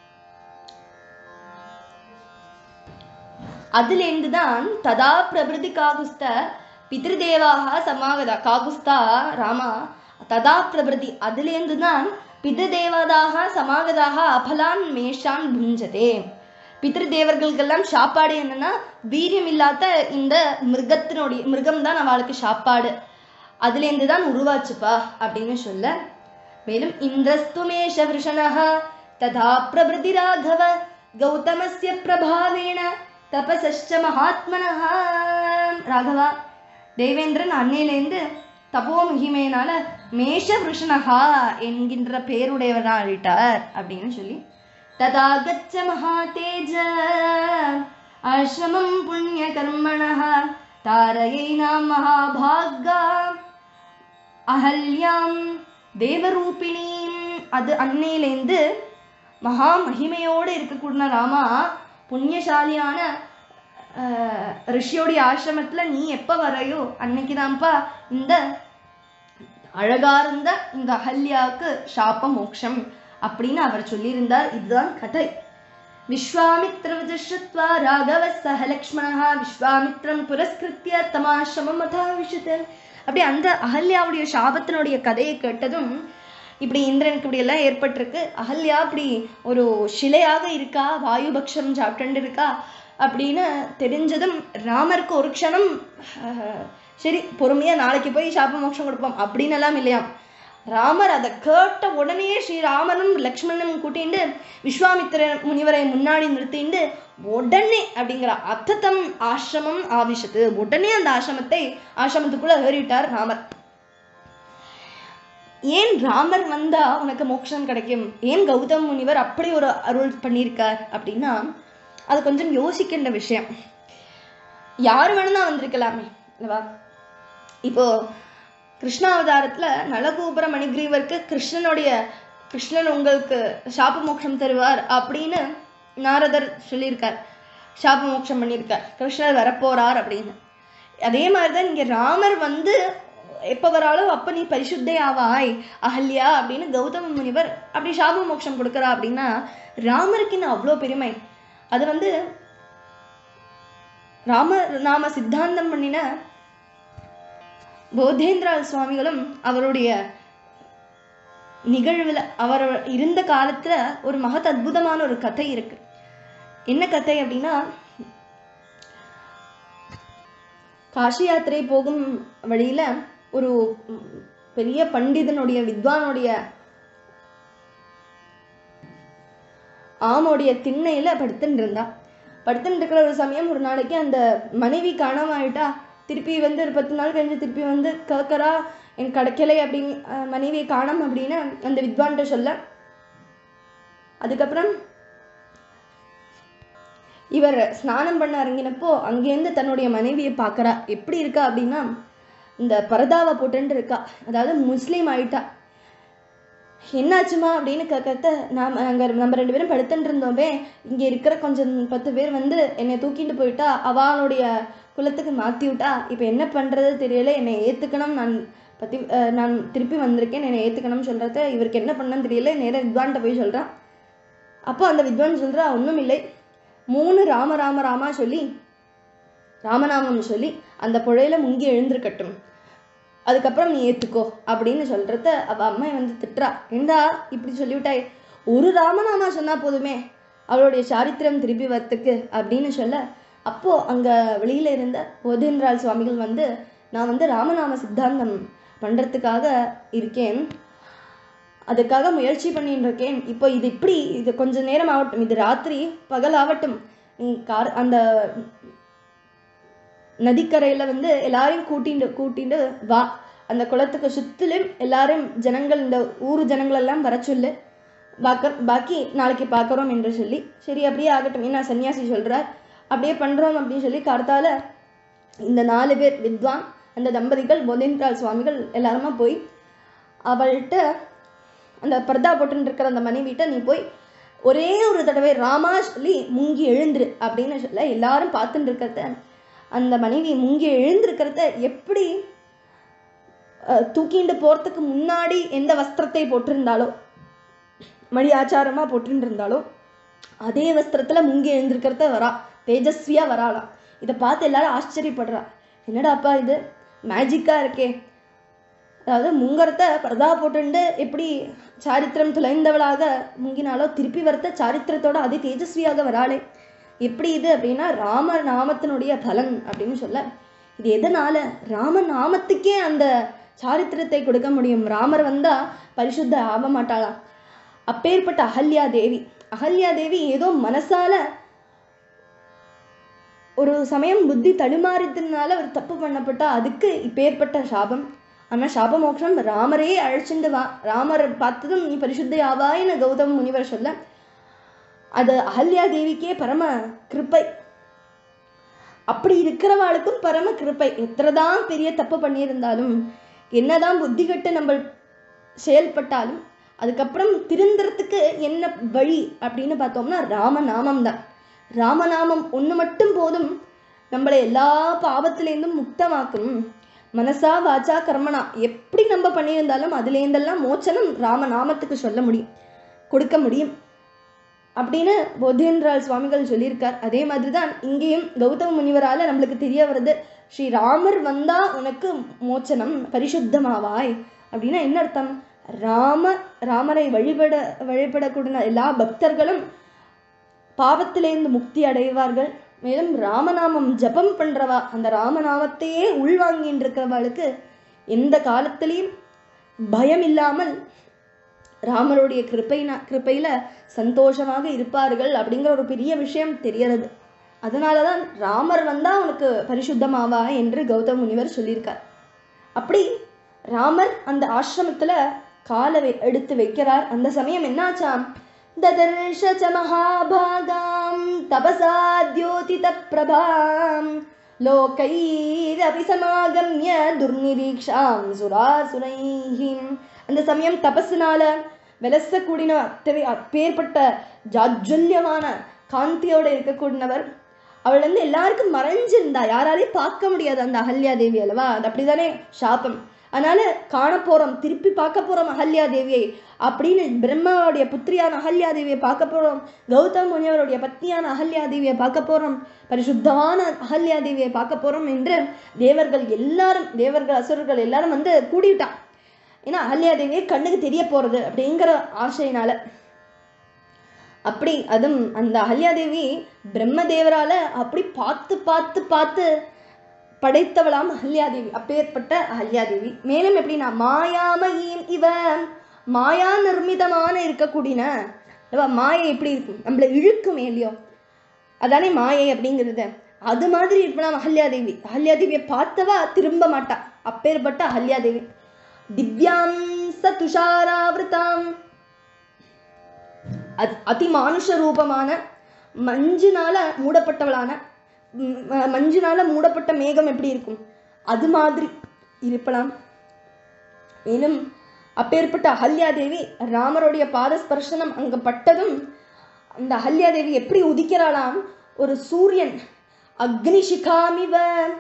அதிலிருந்து தான் ததா பிரபிருதி காகுஸ்த பித்ருதேவாக சமாகதா காகுஸ்தா ராமா ததா பிரபிருதி அதிலேருந்து தான் பித்ருதேவதாக சமாகதாக அபலான் மேஷான் புஞ்சதே பித்ருதேவர்களுக்கெல்லாம் சாப்பாடு என்னன்னா வீரியம் இல்லாத இந்த மிருகத்தினுடைய மிருகம் தான் அவளுக்கு சாப்பாடு அதுலேருந்து தான் உருவாச்சுப்பா அப்படின்னு சொல்ல மேலும் இந்திரஸ்துமேஷ விருஷணः ததா பிரபிருதி ராகவ கௌதமஸ்ய பிரபாவேண தபசஷ்ட மகாத்மனः ராகவா தேவேந்திரன் அன்னையிலேருந்து தபோ மகிமையினால மேஷ விருஷணஹா என்கின்ற பேருடையவராயிட்டார் அப்படின்னு சொல்லி ததா கச்ச மகாதேஜ ஆசிரமம் புண்ணிய கர்மணः தாரயை நாம் மகாபாகா அகல்யாம் தேவரூபிணியும் அது அன்னையிலேந்து மகா மகிமையோடு இருக்கக்கூடிய ராமா புண்ணியசாலியான ஆஹ், ரிஷியோடைய ஆசிரமத்துல நீ எப்ப வரையோ அன்னைக்குதான்ப்பா இந்த அழகா இருந்த இந்த அகல்யாவுக்கு சாப மோக்ஷம் அப்படின்னு அவர் சொல்லியிருந்தார் இதுதான் கதை விஸ்வாமித்ரவஜஸ்ருத்வா ராகவ சக லக்ஷ்மணா விஸ்வாமித்ரம் புரஸ்கிருத்திய தமாசிரமம் அதாவிஷத் அப்படி அந்த அகல்யாவுடைய சாபத்தினுடைய கதையை கேட்டதும் இப்படி இந்திரனுக்கு இப்படி எல்லாம் ஏற்பட்டிருக்கு அகல்யா இப்படி ஒரு சிலையாக இருக்கா வாயுபக்ஷம் சாப்பிட்டு இருக்கா அப்படின்னு தெரிஞ்சதும் ராமருக்கு ஒரு க்ஷணம் ஆஹ், சரி பொறுமையா நாளைக்கு போய் சாப மோட்சம் கொடுப்போம் அப்படின்னு எல்லாம் இல்லையாம் ராமர் அதை கேட்ட உடனே ஸ்ரீராமனும் லக்ஷ்மணனும் கூட்டிண்டு விஸ்வாமித்திர முனிவரை முன்னாடி நிறுத்திண்டு உடனே அப்படிங்கிற அத்தத்தம் ஆசிரமம் ஆவிஷத்து உடனே அந்த ஆசிரமத்தை ஆசிரமத்துக்குள்ள ஏறிட்டார் ராமர் ஏன் ராமர் வந்தா உனக்கு மோட்சம் கிடைக்கும் ஏன் கௌதம் முனிவர் அப்படி ஒரு அருள் பண்ணியிருக்கார் அப்படின்னா அது கொஞ்சம் யோசிக்கின்ற விஷயம் யார் வேணும்னா வந்திருக்கலாமே இல்லவா இப்போ கிருஷ்ணாவதாரத்துல நலகோபுர மணிகிரீவருக்கு கிருஷ்ணனுடைய கிருஷ்ணன் உங்களுக்கு சாப மோட்சம் தருவார் அப்படின்னு நாரதர் சொல்லியிருக்கார் சாப மோட்சம் பண்ணியிருக்கார் கிருஷ்ணர் வரப்போறார் அப்படின்னு அதே மாதிரிதான் இங்க ராமர் வந்து எப்ப வராலும் அப்ப நீ பரிசுத்தை ஆவாய் அகல்யா அப்படின்னு கௌதம முனிவர் அப்படி சாப மோட்சம் கொடுக்கறா அப்படின்னா ராமருக்கு இன்னும் அவ்வளோ பெருமை அது வந்து ராம நாம சித்தாந்தம் பண்ணின போதேந்திரா சுவாமிகளும் அவருடைய நிகழ்வுல அவர் இருந்த காலத்துல ஒரு மகத் அற்புதமான ஒரு கதை இருக்கு என்ன கதை அப்படின்னா காசி யாத்திரை போகும் வழியில ஒரு ம், பெரிய பண்டிதனுடைய வித்வானுடைய ஆமோடைய திண்ணையில படுத்துட்டு இருந்தா படுத்துட்டு இருக்கிற ஒரு சமயம் ஒரு நாளைக்கு அந்த மனைவி காணாம ஆயிட்டா திருப்பி வந்து ஒரு பத்து நாள் கழிஞ்சு திருப்பி வந்து கேட்கறா எனக்கு கிடைக்கலை அப்படின்னு அஹ், மனைவியை காணோம் அப்படின்னு அந்த வித்வான்கிட்ட சொல்ல அதுக்கப்புறம் இவர் ஸ்நானம் பண்ண இறங்கினப்போ அங்கேருந்து தன்னுடைய மனைவியை பார்க்கறா எப்படி இருக்கா அப்படின்னா இந்த பரதாவை போட்டுட்டு இருக்கா அதாவது முஸ்லீம் ஆயிட்டா என்னாச்சுமா அப்படின்னு கேட்கத்த நாம் அங்கே நம்ம ரெண்டு பேரும் படுத்துட்டு இருந்தோமே இங்கே இருக்கிற கொஞ்சம் பத்து பேர் வந்து என்னை தூக்கிட்டு போயிட்டா அவளுடைய குலத்துக்கு மாற்றி விட்டா இப்போ என்ன பண்ணுறது தெரியல என்னை ஏற்றுக்கணும் நான் பற்றி நான் திருப்பி வந்திருக்கேன் என்னை ஏற்றுக்கணும்னு சொல்கிறத இவருக்கு என்ன பண்ணணும்னு தெரியல நேராக வித்வான்கிட்ட போய் சொல்கிறான் அப்போ அந்த வித்வான் சொல்கிறா ஒன்றும் இல்லை மூணு ராம ராம ராமா சொல்லி ராமநாமம் சொல்லி அந்த புழையில முங்கி எழுந்திருக்கட்டும் அதுக்கப்புறம் நீ ஏத்துக்கோ அப்படின்னு சொல்றத அவ அம்மா வந்து திட்டுறா ஏண்டா இப்படி சொல்லிவிட்டாய் ஒரு ராமநாமா சொன்னா போதுமே அவளுடைய சாரித்திரம் திருப்பி வரத்துக்கு அப்படின்னு சொல்ல அப்போ அங்க வெளியில இருந்த போதேந்திரால் சுவாமிகள் வந்து நான் வந்து ராமநாம சித்தாந்தம் பண்றதுக்காக இருக்கேன் அதுக்காக முயற்சி பண்ணிட்டு இருக்கேன் இப்போ இது இப்படி இது கொஞ்ச நேரம் ஆகட்டும் இது ராத்திரி பகல் ஆகட்டும் நீ கார் அந்த நதிக்கரையில வந்து எல்லாரையும் கூட்டிண்டு கூட்டிண்டு வா அந்த குளத்துக்கு சுத்திலும் எல்லாரும் ஜனங்கள் இந்த ஊர் ஜனங்கள் எல்லாம் வர சொல்லு பாக்க பாக்கி நாளைக்கு பார்க்குறோம் என்று சொல்லி சரி அப்படியே ஆகட்டும் என்ன சன்னியாசி சொல்றார் அப்படியே பண்றோம் அப்படின்னு சொல்லி கார்த்தால இந்த நாலு பேர் வித்வான் அந்த தம்பதிகள் பொலின்ரால் சுவாமிகள் எல்லாருமா போய் அவள்கிட்ட அந்த பர்தா போட்டுன்னு இருக்கிற அந்த மனைவிட்ட நீ போய் ஒரே ஒரு தடவை ராமா சொல்லி முங்கி எழுந்துரு அப்படின்னு சொல்ல எல்லாரும் பார்த்துட்டு இருக்கிறத அந்த மனைவி முங்கி எழுந்திருக்கிறத எப்படி அஹ், தூக்கிண்டு போறதுக்கு முன்னாடி எந்த வஸ்திரத்தை போட்டிருந்தாலோ மணி ஆச்சாரமா போட்டுட்டு இருந்தாலோ அதே வஸ்திரத்துல முங்கி எழுந்திருக்கிறத வரா தேஜஸ்வியா வராளாம் இதை பார்த்து எல்லாரும் ஆச்சரியப்படுறா என்னடாப்பா இது மேஜிக்கா இருக்கே அதாவது முங்கரத்தை பரதா போட்டுண்டு எப்படி சாரித்திரம் துளைந்தவளாக முங்கினாலோ திருப்பி வரத்த சாரித்திரத்தோட அதே தேஜஸ்வியாக வராளே எப்படி இது அப்படின்னா ராம நாமத்தினுடைய பலன் அப்படின்னு சொல்ல இது எதனால ராம நாமத்துக்கே அந்த சாரித்திரத்தை கொடுக்க முடியும் ராமர் வந்தா பரிசுத்த ஆக மாட்டாளாம் அப்பேற்பட்ட அகல்யா தேவி அகல்யா தேவி ஏதோ மனசால ஒரு சமயம் புத்தி தடுமாறித்தனால ஒரு தப்பு பண்ணப்பட்டா அதுக்கு இப்பேற்பட்ட சாபம் ஆனா சாப மோட்சம் ராமரே அழைச்சிண்டு வா ராமர் பார்த்ததும் நீ பரிசுத்தை ஆவாயின்னு கௌதம முனிவர் சொல்ல அது அகல்யா தேவிக்கே பரம கிருப்பை அப்படி இருக்கிறவாளுக்கும் பரம கிருப்பை எத்தனைதான் பெரிய தப்பு பண்ணியிருந்தாலும் என்னதான் புத்தி கட்டு நம்ம செயல்பட்டாலும் அதுக்கப்புறம் திருந்துறதுக்கு என்ன வழி அப்படின்னு பார்த்தோம்னா ராமநாமம் தான் ராமநாமம் ஒன்று மட்டும் போதும் நம்மளை எல்லா பாவத்திலேருந்தும் முக்தமாக்கும் மனசா வாச்சா கர்மனா எப்படி நம்ம பண்ணியிருந்தாலும் அதுலேருந்தெல்லாம் மோச்சனம் ராமநாமத்துக்கு சொல்ல முடியும் கொடுக்க முடியும் அப்படின்னு போதேந்திரால் சுவாமிகள் சொல்லியிருக்கார் அதே மாதிரி தான் இங்கேயும் கௌதம முனிவரால நம்மளுக்கு தெரிய வருது ஸ்ரீ ராமர் வந்தா உனக்கு மோச்சனம் பரிசுத்தமாவாய் அப்படின்னா என்ன அர்த்தம் ராம ராமரை வழிபட வழிபடக்கூடிய எல்லா பக்தர்களும் பாவத்திலேருந்து முக்தி அடைவார்கள் மேலும் ராமநாமம் ஜபம் பண்றவா அந்த ராமநாமத்தையே உள்வாங்கின்னு இருக்கிறவளுக்கு எந்த காலத்திலையும் பயம் இல்லாமல் ராமருடைய கிருப்பைனா கிருப்பையில சந்தோஷமாக இருப்பார்கள் அப்படிங்கிற ஒரு பெரிய விஷயம் தெரியறது அதனாலதான் ராமர் வந்தா உனக்கு பரிசுத்தமாவா என்று கௌதம முனிவர் சொல்லியிருக்கார் அப்படி ராமர் அந்த ஆசிரமத்துல காலை வை- எடுத்து வைக்கிறார் அந்த சமயம் என்னாச்சாம் ததர்ஷ ச மகாபாகாம் தபசா தியோதித பிரபாம் லோகைரபி சமாகம்ய துர்நிரீக்ஷாம் சுராசுரைஹிம் அந்த சமயம் தபஸுனால வெலச கூடின அத்தனை அப்பேற்பட்ட ஜாஜ்வல்யமான காந்தியோட இருக்கக்கூடியவர் அவள் வந்து எல்லாருக்கும் மறைஞ்சிருந்தா யாராலையும் பார்க்க முடியாது அந்த அகல்யா தேவி அல்லவா அது அப்படிதானே சாபம் அதனால காண போறோம் திருப்பி பார்க்க போறோம் அகல்யா தேவியை அப்படின்னு பிரம்மாவுடைய புத்திரியான அகல்யா தேவியை பார்க்க போறோம் கௌதம் முனிவருடைய பத்னியான அகல்யா தேவியை பார்க்க போறோம் பரிசுத்தமான அகல்யா தேவியை பார்க்க போறோம் என்று தேவர்கள் எல்லாரும் தேவர்கள் அசுரர்கள் எல்லாரும் வந்து கூடிவிட்டான் ஏன்னா அகல்யா தேவியை கண்ணுக்கு தெரிய போறது அப்படிங்கிற ஆசையினால அப்படி அதுவும் அந்த அகல்யாதேவி பிரம்மதேவரால அப்படி பார்த்து பார்த்து பார்த்து படைத்தவளாம் அகல்யாதேவி அப்பேற்பட்ட அகல்யாதேவி மேலும் எப்படின்னா மாயாமயீம் இவ மாயா நிர்மிதமான இருக்கக்கூடிய அல்லவா மாயை எப்படி இருக்கும் நம்மளை இழுக்குமே இல்லையோ அதானே மாயை அப்படிங்கிறது அது மாதிரி இருப்பலாம் அகல்யாதேவி அகல்யாதேவியை பார்த்தவா திரும்ப மாட்டா அப்பேற்பட்ட அகல்யாதேவி திவ்யாம் சதுஷாராவிருத்தாம் அத்- அதிமானுஷ ரூபமான மஞ்சுனால மூடப்பட்டவளான ம், ம- மஞ்சுனால மூடப்பட்ட மேகம் எப்படி இருக்கும் அது மாதிரி இருப்பலாம் மேலும் அப்பேற்பட்ட அகல்யாதேவி ராமருடைய பாத ஸ்பர்சனம் அங்க பட்டதும் அந்த அகல்யாதேவி எப்படி உதிக்கிறாளாம் ஒரு சூரியன் அக்னி சிகாமிவ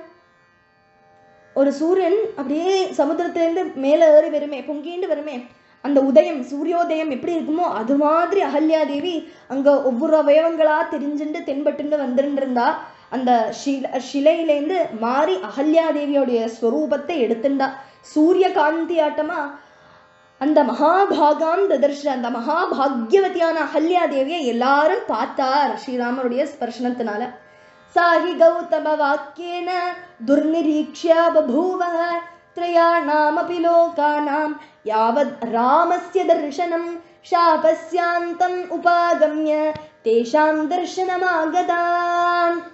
ஒரு சூரியன் அப்படியே சமுத்திரத்திலேருந்து மேலே ஏறி வருமே பொங்கிண்டு வருமே அந்த உதயம் சூரியோதயம் எப்படி இருக்குமோ அது மாதிரி அகல்யாதேவி அங்க ஒவ்வொரு அவயவங்களா தெரிஞ்சுண்டு தென்பட்டுண்டு வந்துட்டு இருந்தா அந்த ஷில சிலையிலேருந்து மாறி அகல்யாதேவியோடைய ஸ்வரூபத்தை எடுத்துண்டா சூரிய காந்தி ஆட்டமா அந்த மகாபாகாம் ததர்ஷ அந்த மகாபாக்யவதியான அகல்யாதேவியை எல்லாரும் பார்த்தார் ஸ்ரீராமருடைய ஸ்பர்ஷனத்தினால சாஹி கௌதம வாக்கியேன துர்நிரீக்ஷ்ய பபூவः त्रयाणामपि लोकानां यावद् रामस्य दर्शनं शापस्यान्तम् उपागम्य तेषां दर्शनमागताम्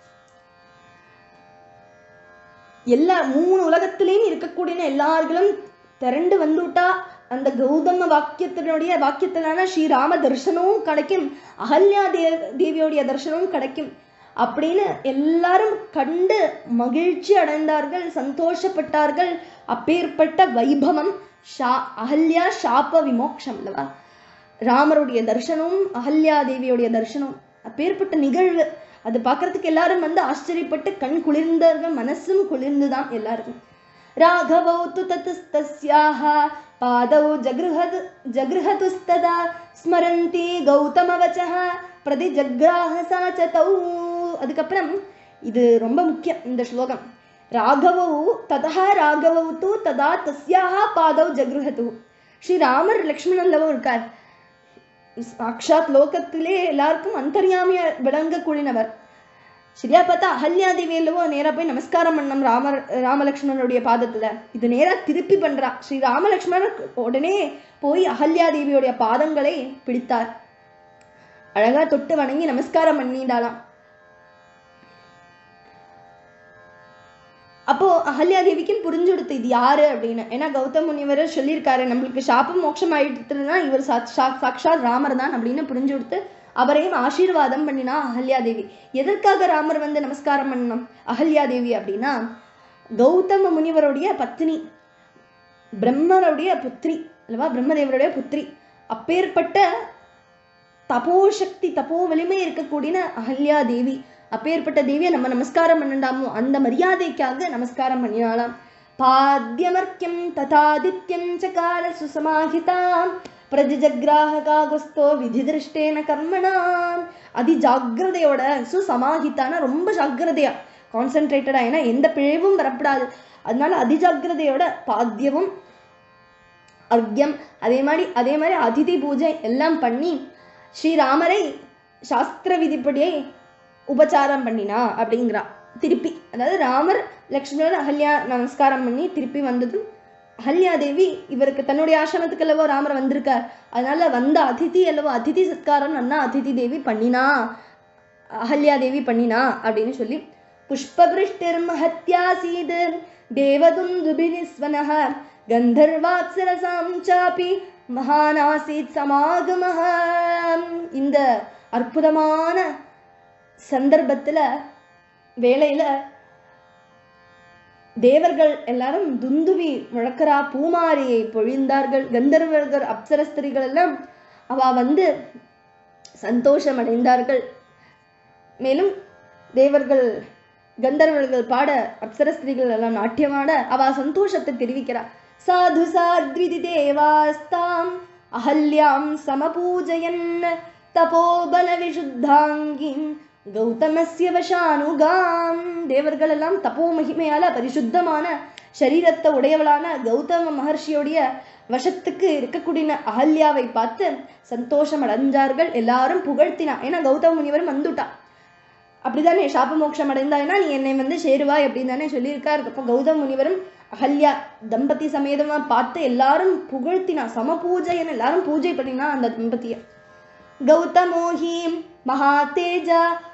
எல்லா மூணு உலகத்திலையும் இருக்கக்கூடிய எல்லார்களும் திரண்டு வந்துட்டா அந்த கௌதம வாக்கியத்தினுடைய வாக்கியத்திலான ஸ்ரீராம தரிசனமும் கிடைக்கும் அகல்யா தே தேவியோடைய தரிசனமும் கிடைக்கும் அப்படின்னு எல்லாரும் கண்டு மகிழ்ச்சி அடைந்தார்கள் சந்தோஷப்பட்டார்கள் அப்பேற்பட்ட வைபவம் ஷா அகல்யா சாப விமோக்ஷம் அல்லவா ராமருடைய தரிசனமும் அகல்யா தேவியுடைய தரிசனம் அப்பேற்பட்ட நிகழ்வு அது பார்க்கறதுக்கு எல்லாரும் வந்து ஆச்சரியப்பட்டு கண் குளிர்ந்தார்கள் மனசும் குளிர்ந்துதான் எல்லாருக்கும் ராகவௌ து தத்துஸ்தஸ்யாः பாதௌ ஜகிருஹது ஜகிருஹதுஸ்ததா ஸ்மரந்தி கௌதமவச்சः பிரதி ஜக்ராஹ சாச்சதௌ அதுக்கப்புறம் இது ரொம்ப முக்கியம் இந்த ஸ்லோகம் ராகவௌ ததா ராகவௌ து ததா தஸ்யாः பாதௌ ஜகிருஹது ஸ்ரீராமர் லக்ஷ்மணன் இருக்கார் சாக்ஷாத் லோகத்திலே எல்லாருக்கும் அந்தர்யாமிய விளங்கக்கூடியவர் சரியா பார்த்தா அகல்யாதேவி அல்லவோ நேரா போய் நமஸ்காரம் பண்ணம் ராமர் ராமலக்ஷ்மணனுடைய பாதத்துல இது நேரா திருப்பி பண்றா ஸ்ரீ ராமலக்ஷ்மணர் உடனே போய் அகல்யாதேவியுடைய பாதங்களை பிடித்தார் அழகா தொட்டு வணங்கி நமஸ்காரம் பண்ணிட்டாளாம் அப்போ அகல்யாதேவிக்கும் புரிஞ்சு கொடுத்து இது யாரு அப்படின்னு ஏன்னா கௌதம் முனிவர் சொல்லியிருக்காரு நம்மளுக்கு சாபம் மோட்சம் ஆயிட்டுனா இவர் சா- சா- சாக்ஷாத் ராமர் தான் அப்படின்னு புரிஞ்சு கொடுத்து அவரையும் ஆசீர்வாதம் பண்ணினா அகல்யாதேவி எதற்காக ராமர் வந்து நமஸ்காரம் பண்ணணும் அகல்யாதேவி அப்படின்னா கௌதம முனிவருடைய பத்னி பிரம்மருடைய புத்திரி அல்லவா பிரம்மதேவருடைய புத்திரி அப்பேற்பட்ட தபோசக்தி தபோ வலிமை இருக்கக்கூடிய அகல்யா தேவி அப்பேற்பட்ட தேவியை நம்ம நமஸ்காரம் பண்ணண்டாமோ அந்த மரியாதைக்காக நமஸ்காரம் பண்ணினாலாம் பாத்யமர்க்கியம் ததாதித்யம் சகார சுசமாஹிதாம் பிரதிஜக்ராஹகாகுஸ்தோ விதிதிருஷ்டேன கர்மணாம் அதி ஜாக்கிரதையோட சுசமாஹிதான ரொம்ப ஜாக்கிரதையா கான்சென்ட்ரேட்டடா ஏன்னா எந்த பிழைவும் வரப்படாது அதனால அதிஜாக்கிரதையோட பாத்தியமும் அர்க்யம் அதே மாதிரி அதே மாதிரி அதிதி பூஜை எல்லாம் பண்ணி ஸ்ரீராமரை சாஸ்திர விதிப்படியை உபச்சாரம் பண்ணினா அப்படிங்கிறா திருப்பி அதாவது ராமர் லக்ஷ்மணர் அகல்யா நமஸ்காரம் பண்ணி திருப்பி வந்ததும் அகல்யா தேவி இவருக்கு தன்னுடைய ஆசிரமத்துக்கு அல்லவோ ராமர் வந்திருக்கார் அதனால வந்த அதிதி அல்லவோ அதிதி சத்காரம் நன்னா அதிதி தேவி பண்ணினா அகல்யா தேவி பண்ணினா அப்படின்னு சொல்லி புஷ்பபிருஷ்டிர் மஹத்யாசீத் தேவதுந்துபினிஸ்வனः கந்தர்வாப்சரசாம் சாபி மகானாசீத் சமாகமஹ இந்த அற்புதமான சந்தர்ப்பத்துல வேளையில தேவர்கள் எல்லாரும் துந்துவி முழக்கரா பூமாரியை பொழிந்தார்கள் கந்தர்வர்கள் அப்சரஸ்திரிகள் எல்லாம் அவ வந்து சந்தோஷம் அடைந்தார்கள் மேலும் தேவர்கள் கந்தர்வர்கள் பாட அப்சரஸ்திரிகள் எல்லாம் நாட்டியமாட அவ சந்தோஷத்தை தெரிவிக்கிறார் சாது சாத்விதி தேவாஸ்தாம் அஹல்யாம் சமபூஜயன் தபோபல விசுத்தாங்கிம் கௌதமஸ்ய வசானுகாம் தேவர்கள் எல்லாம் தபோ மகிமையால பரிசுத்தமான சரீரத்தை உடையவளான கௌதம மகர்ஷியோடைய வசத்துக்கு இருக்கக்கூடிய அகல்யாவை பார்த்து சந்தோஷம் அடைஞ்சார்கள் எல்லாரும் புகழ்த்தினா ஏன்னா கௌதம முனிவரும் வந்துட்டா அப்படிதானே சாப மோட்சம் அடைந்தாய்னா நீ என்னை வந்து சேருவாய் அப்படின்னு தானே சொல்லியிருக்கார் அப்போ கௌதம் முனிவரும் அகல்யா தம்பதி சமேதமா பார்த்து எல்லாரும் புகழ்த்தினா சம பூஜைன்னு எல்லாரும் பூஜை பண்ணினா அந்த தம்பதியை கௌதமோ ஹி மகாதேஜ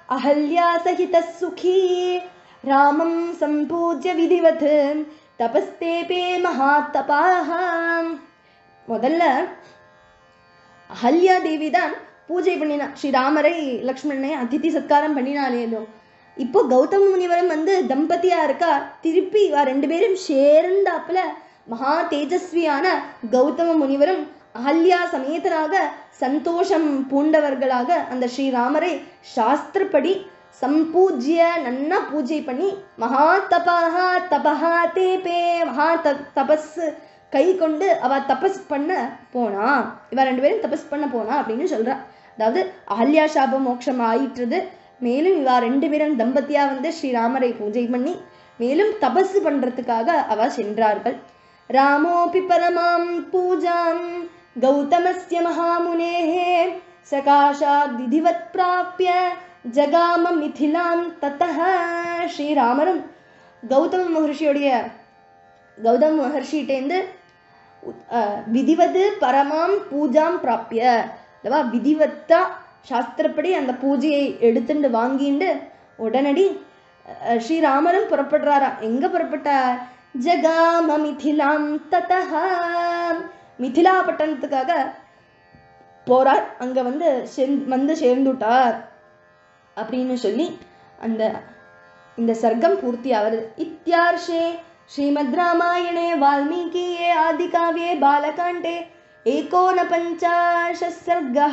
अहल्या सहितः सुखी रामं सम्पूज्य विधिवत् तपस्तेपे महातपाः முதல்ல அஹல்யா தேவி தான் பூஜை பண்ணினா ஸ்ரீராமரை லக்ஷ்மணனை அதிதி சத்காரம் பண்ணினாலேதோ இப்போ கௌதம முனிவரும் வந்து தம்பதியா இருக்கா திருப்பி இவ ரெண்டு பேரும் சேர்ந்தாப்புல மகா தேஜஸ்வியான கௌதம முனிவரும் அஹல்யா சமேதராக சந்தோஷம் பூண்டவர்களாக அந்த ஸ்ரீராமரை சாஸ்திரப்படி சம்பூஜ்ய நன்னா பூஜை பண்ணி மகா தபஹா தபஹா தேபே மகா த தபஸ் கை கொண்டு அவ தபஸ் பண்ண போனா இவ ரெண்டு பேரும் தபஸ் பண்ண போனா அப்படின்னு சொல்றா அதாவது அஹல்யா சாப மோட்சம் ஆயிட்டுது மேலும் இவா ரெண்டு பேரும் தம்பதியா வந்து ஸ்ரீராமரை பூஜை பண்ணி மேலும் தபஸ் பண்றதுக்காக அவ சென்றார்கள் ராமோபி பரமாம் பூஜாம் கௌதமஸ்ய மகாமுனேः சகாஷாத் விதிவத் பிராப்பிய ஜகாம மிதிலாம் தத்தஹ ஸ்ரீராமரும் கௌதம மகர்ஷியுடைய கௌதம மகர்ஷிகிட்டேருந்து விதிவது பரமாம் பூஜாம் பிராப்பிய அல்லவா விதிவத்தா சாஸ்திரப்படி அந்த பூஜையை எடுத்துட்டு வாங்கிண்டு உடனடி அஹ், ஸ்ரீராமரும் புறப்படுறாராம் எங்க புறப்பட்டார் ஜகாம மிதிலாம் ததஹ மிதிலா பட்டணத்துக்காக போறார் அங்க வந்து சென்- வந்து சேர்ந்துட்டார் அப்படின்னு சொல்லி அந்த இந்த சர்க்கம் பூர்த்தி ஆவது இத்தியார்ஷே ஸ்ரீமத் ராமாயணே வால்மீகியே ஆதிகாவ்யே பாலகாண்டே एकोनपञ्चाशः सर्गः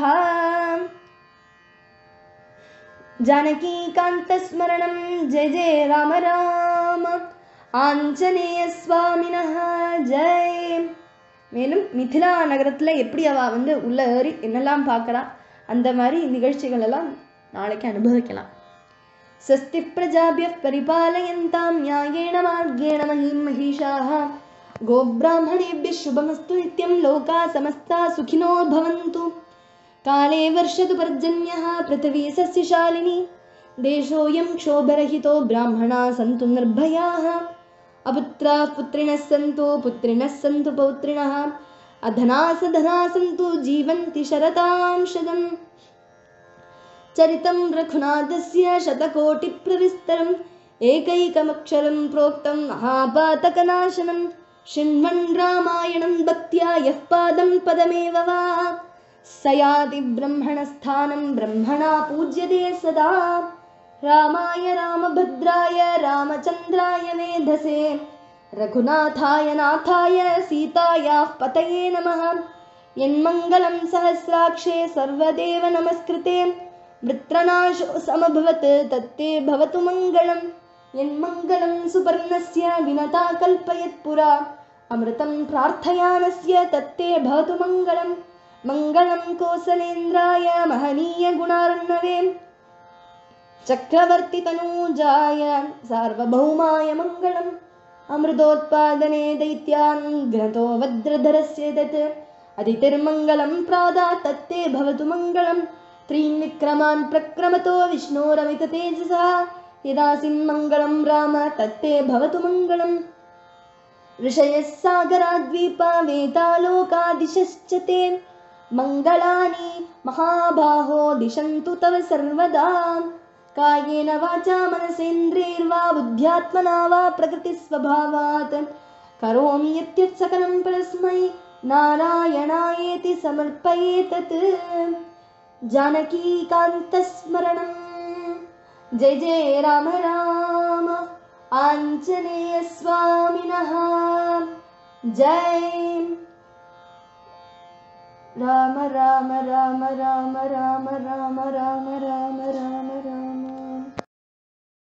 जानकीकान्तस्मरणं जय जय राम राम ஆஞ்சநேயஸ்வாமினஹ ஜெய் மேலும் மிथिला நகரத்துல எப்படி அவ வந்து உள்ள ஏறி என்னெல்லாம் பார்க்கறா அந்த மாதிரி நிகழ்ச்சிகள் எல்லாம் நாளைக்கு அனுபவிக்கலாம் स्वस्ति प्रजाभ्यः परिपालयन्तां न्यायेण मार्गेण महीं महिषाः गोब्राह्मणेभ्यः शुभमस्तु नित्यं लोकाः समस्ता सुखिनो भवन्तु काले वर्षतु पर्जन्यः पृथिवी सस्यशालिनी देशोऽयं क्षोभरहितो ब्राह्मणाः सन्तु निर्भयाः अपुत्राः पुत्रिणः सन्तु पुत्रिणः सन्तु पौत्रिणः अधना सधना सन्तु जीवन्ति शरतां शतम् चरितं रघुनाथस्य शतकोटिप्रविस्तरम् एकैकमक्षरं प्रोक्तं महापातकनाशनं शृण्वन् रामायणं भक्त्या यः पादं पदमेव वा स याति ब्रह्मणस्थानं ब्रह्मणा पूज्यते सदा रामाय रामभद्राय रामचन्द्राय मेधसे रघुनाथाय नाथाय सीतायाः पतये नमः यन्मङ्गलं सहस्राक्षे सर्वदेव नमस्कृते वृत्रनाशो समभवत् तत्ते भवतु मङ्गलम् यन्मङ्गलं सुपर्णस्य विनता कल्पयत् पुरा अमृतं प्रार्थयानस्य तत्ते भवतु मङ्गलम् मङ्गलं कोसलेन्द्राय महनीयगुणार्णवे चक्रवर्तितनूजाय सार्वभौमाय मङ्गलम् अमृतोत्पादने दैत्यान् घ्नतो वज्रधरस्य तत् अदितिर्मङ्गलं प्रादात् तत्ते भवतु मङ्गलम् त्रीन् विक्रमान् प्रक्रमतो विष्णोरमिततेजसा यदासिं मङ्गलं राम तत्ते भवतु मङ्गलम् ऋषयः सागराद्वीपा वेतालोकादिशश्च ते मङ्गलानि महाबाहो दिशन्तु तव सर्वदा कायेन वाचा मनसेन्द्रियैर्वा बुद्ध्यात्मना वा प्रकृतिस्वभावात् करोमि यत्यत् सकलं परस्मै नारायणायेति समर्पयेतत् जानकीकान्तस्मरणं जय जय राम राम आञ्जनेयस्वामिनः जय राम राम राम राम राम राम राम राम राम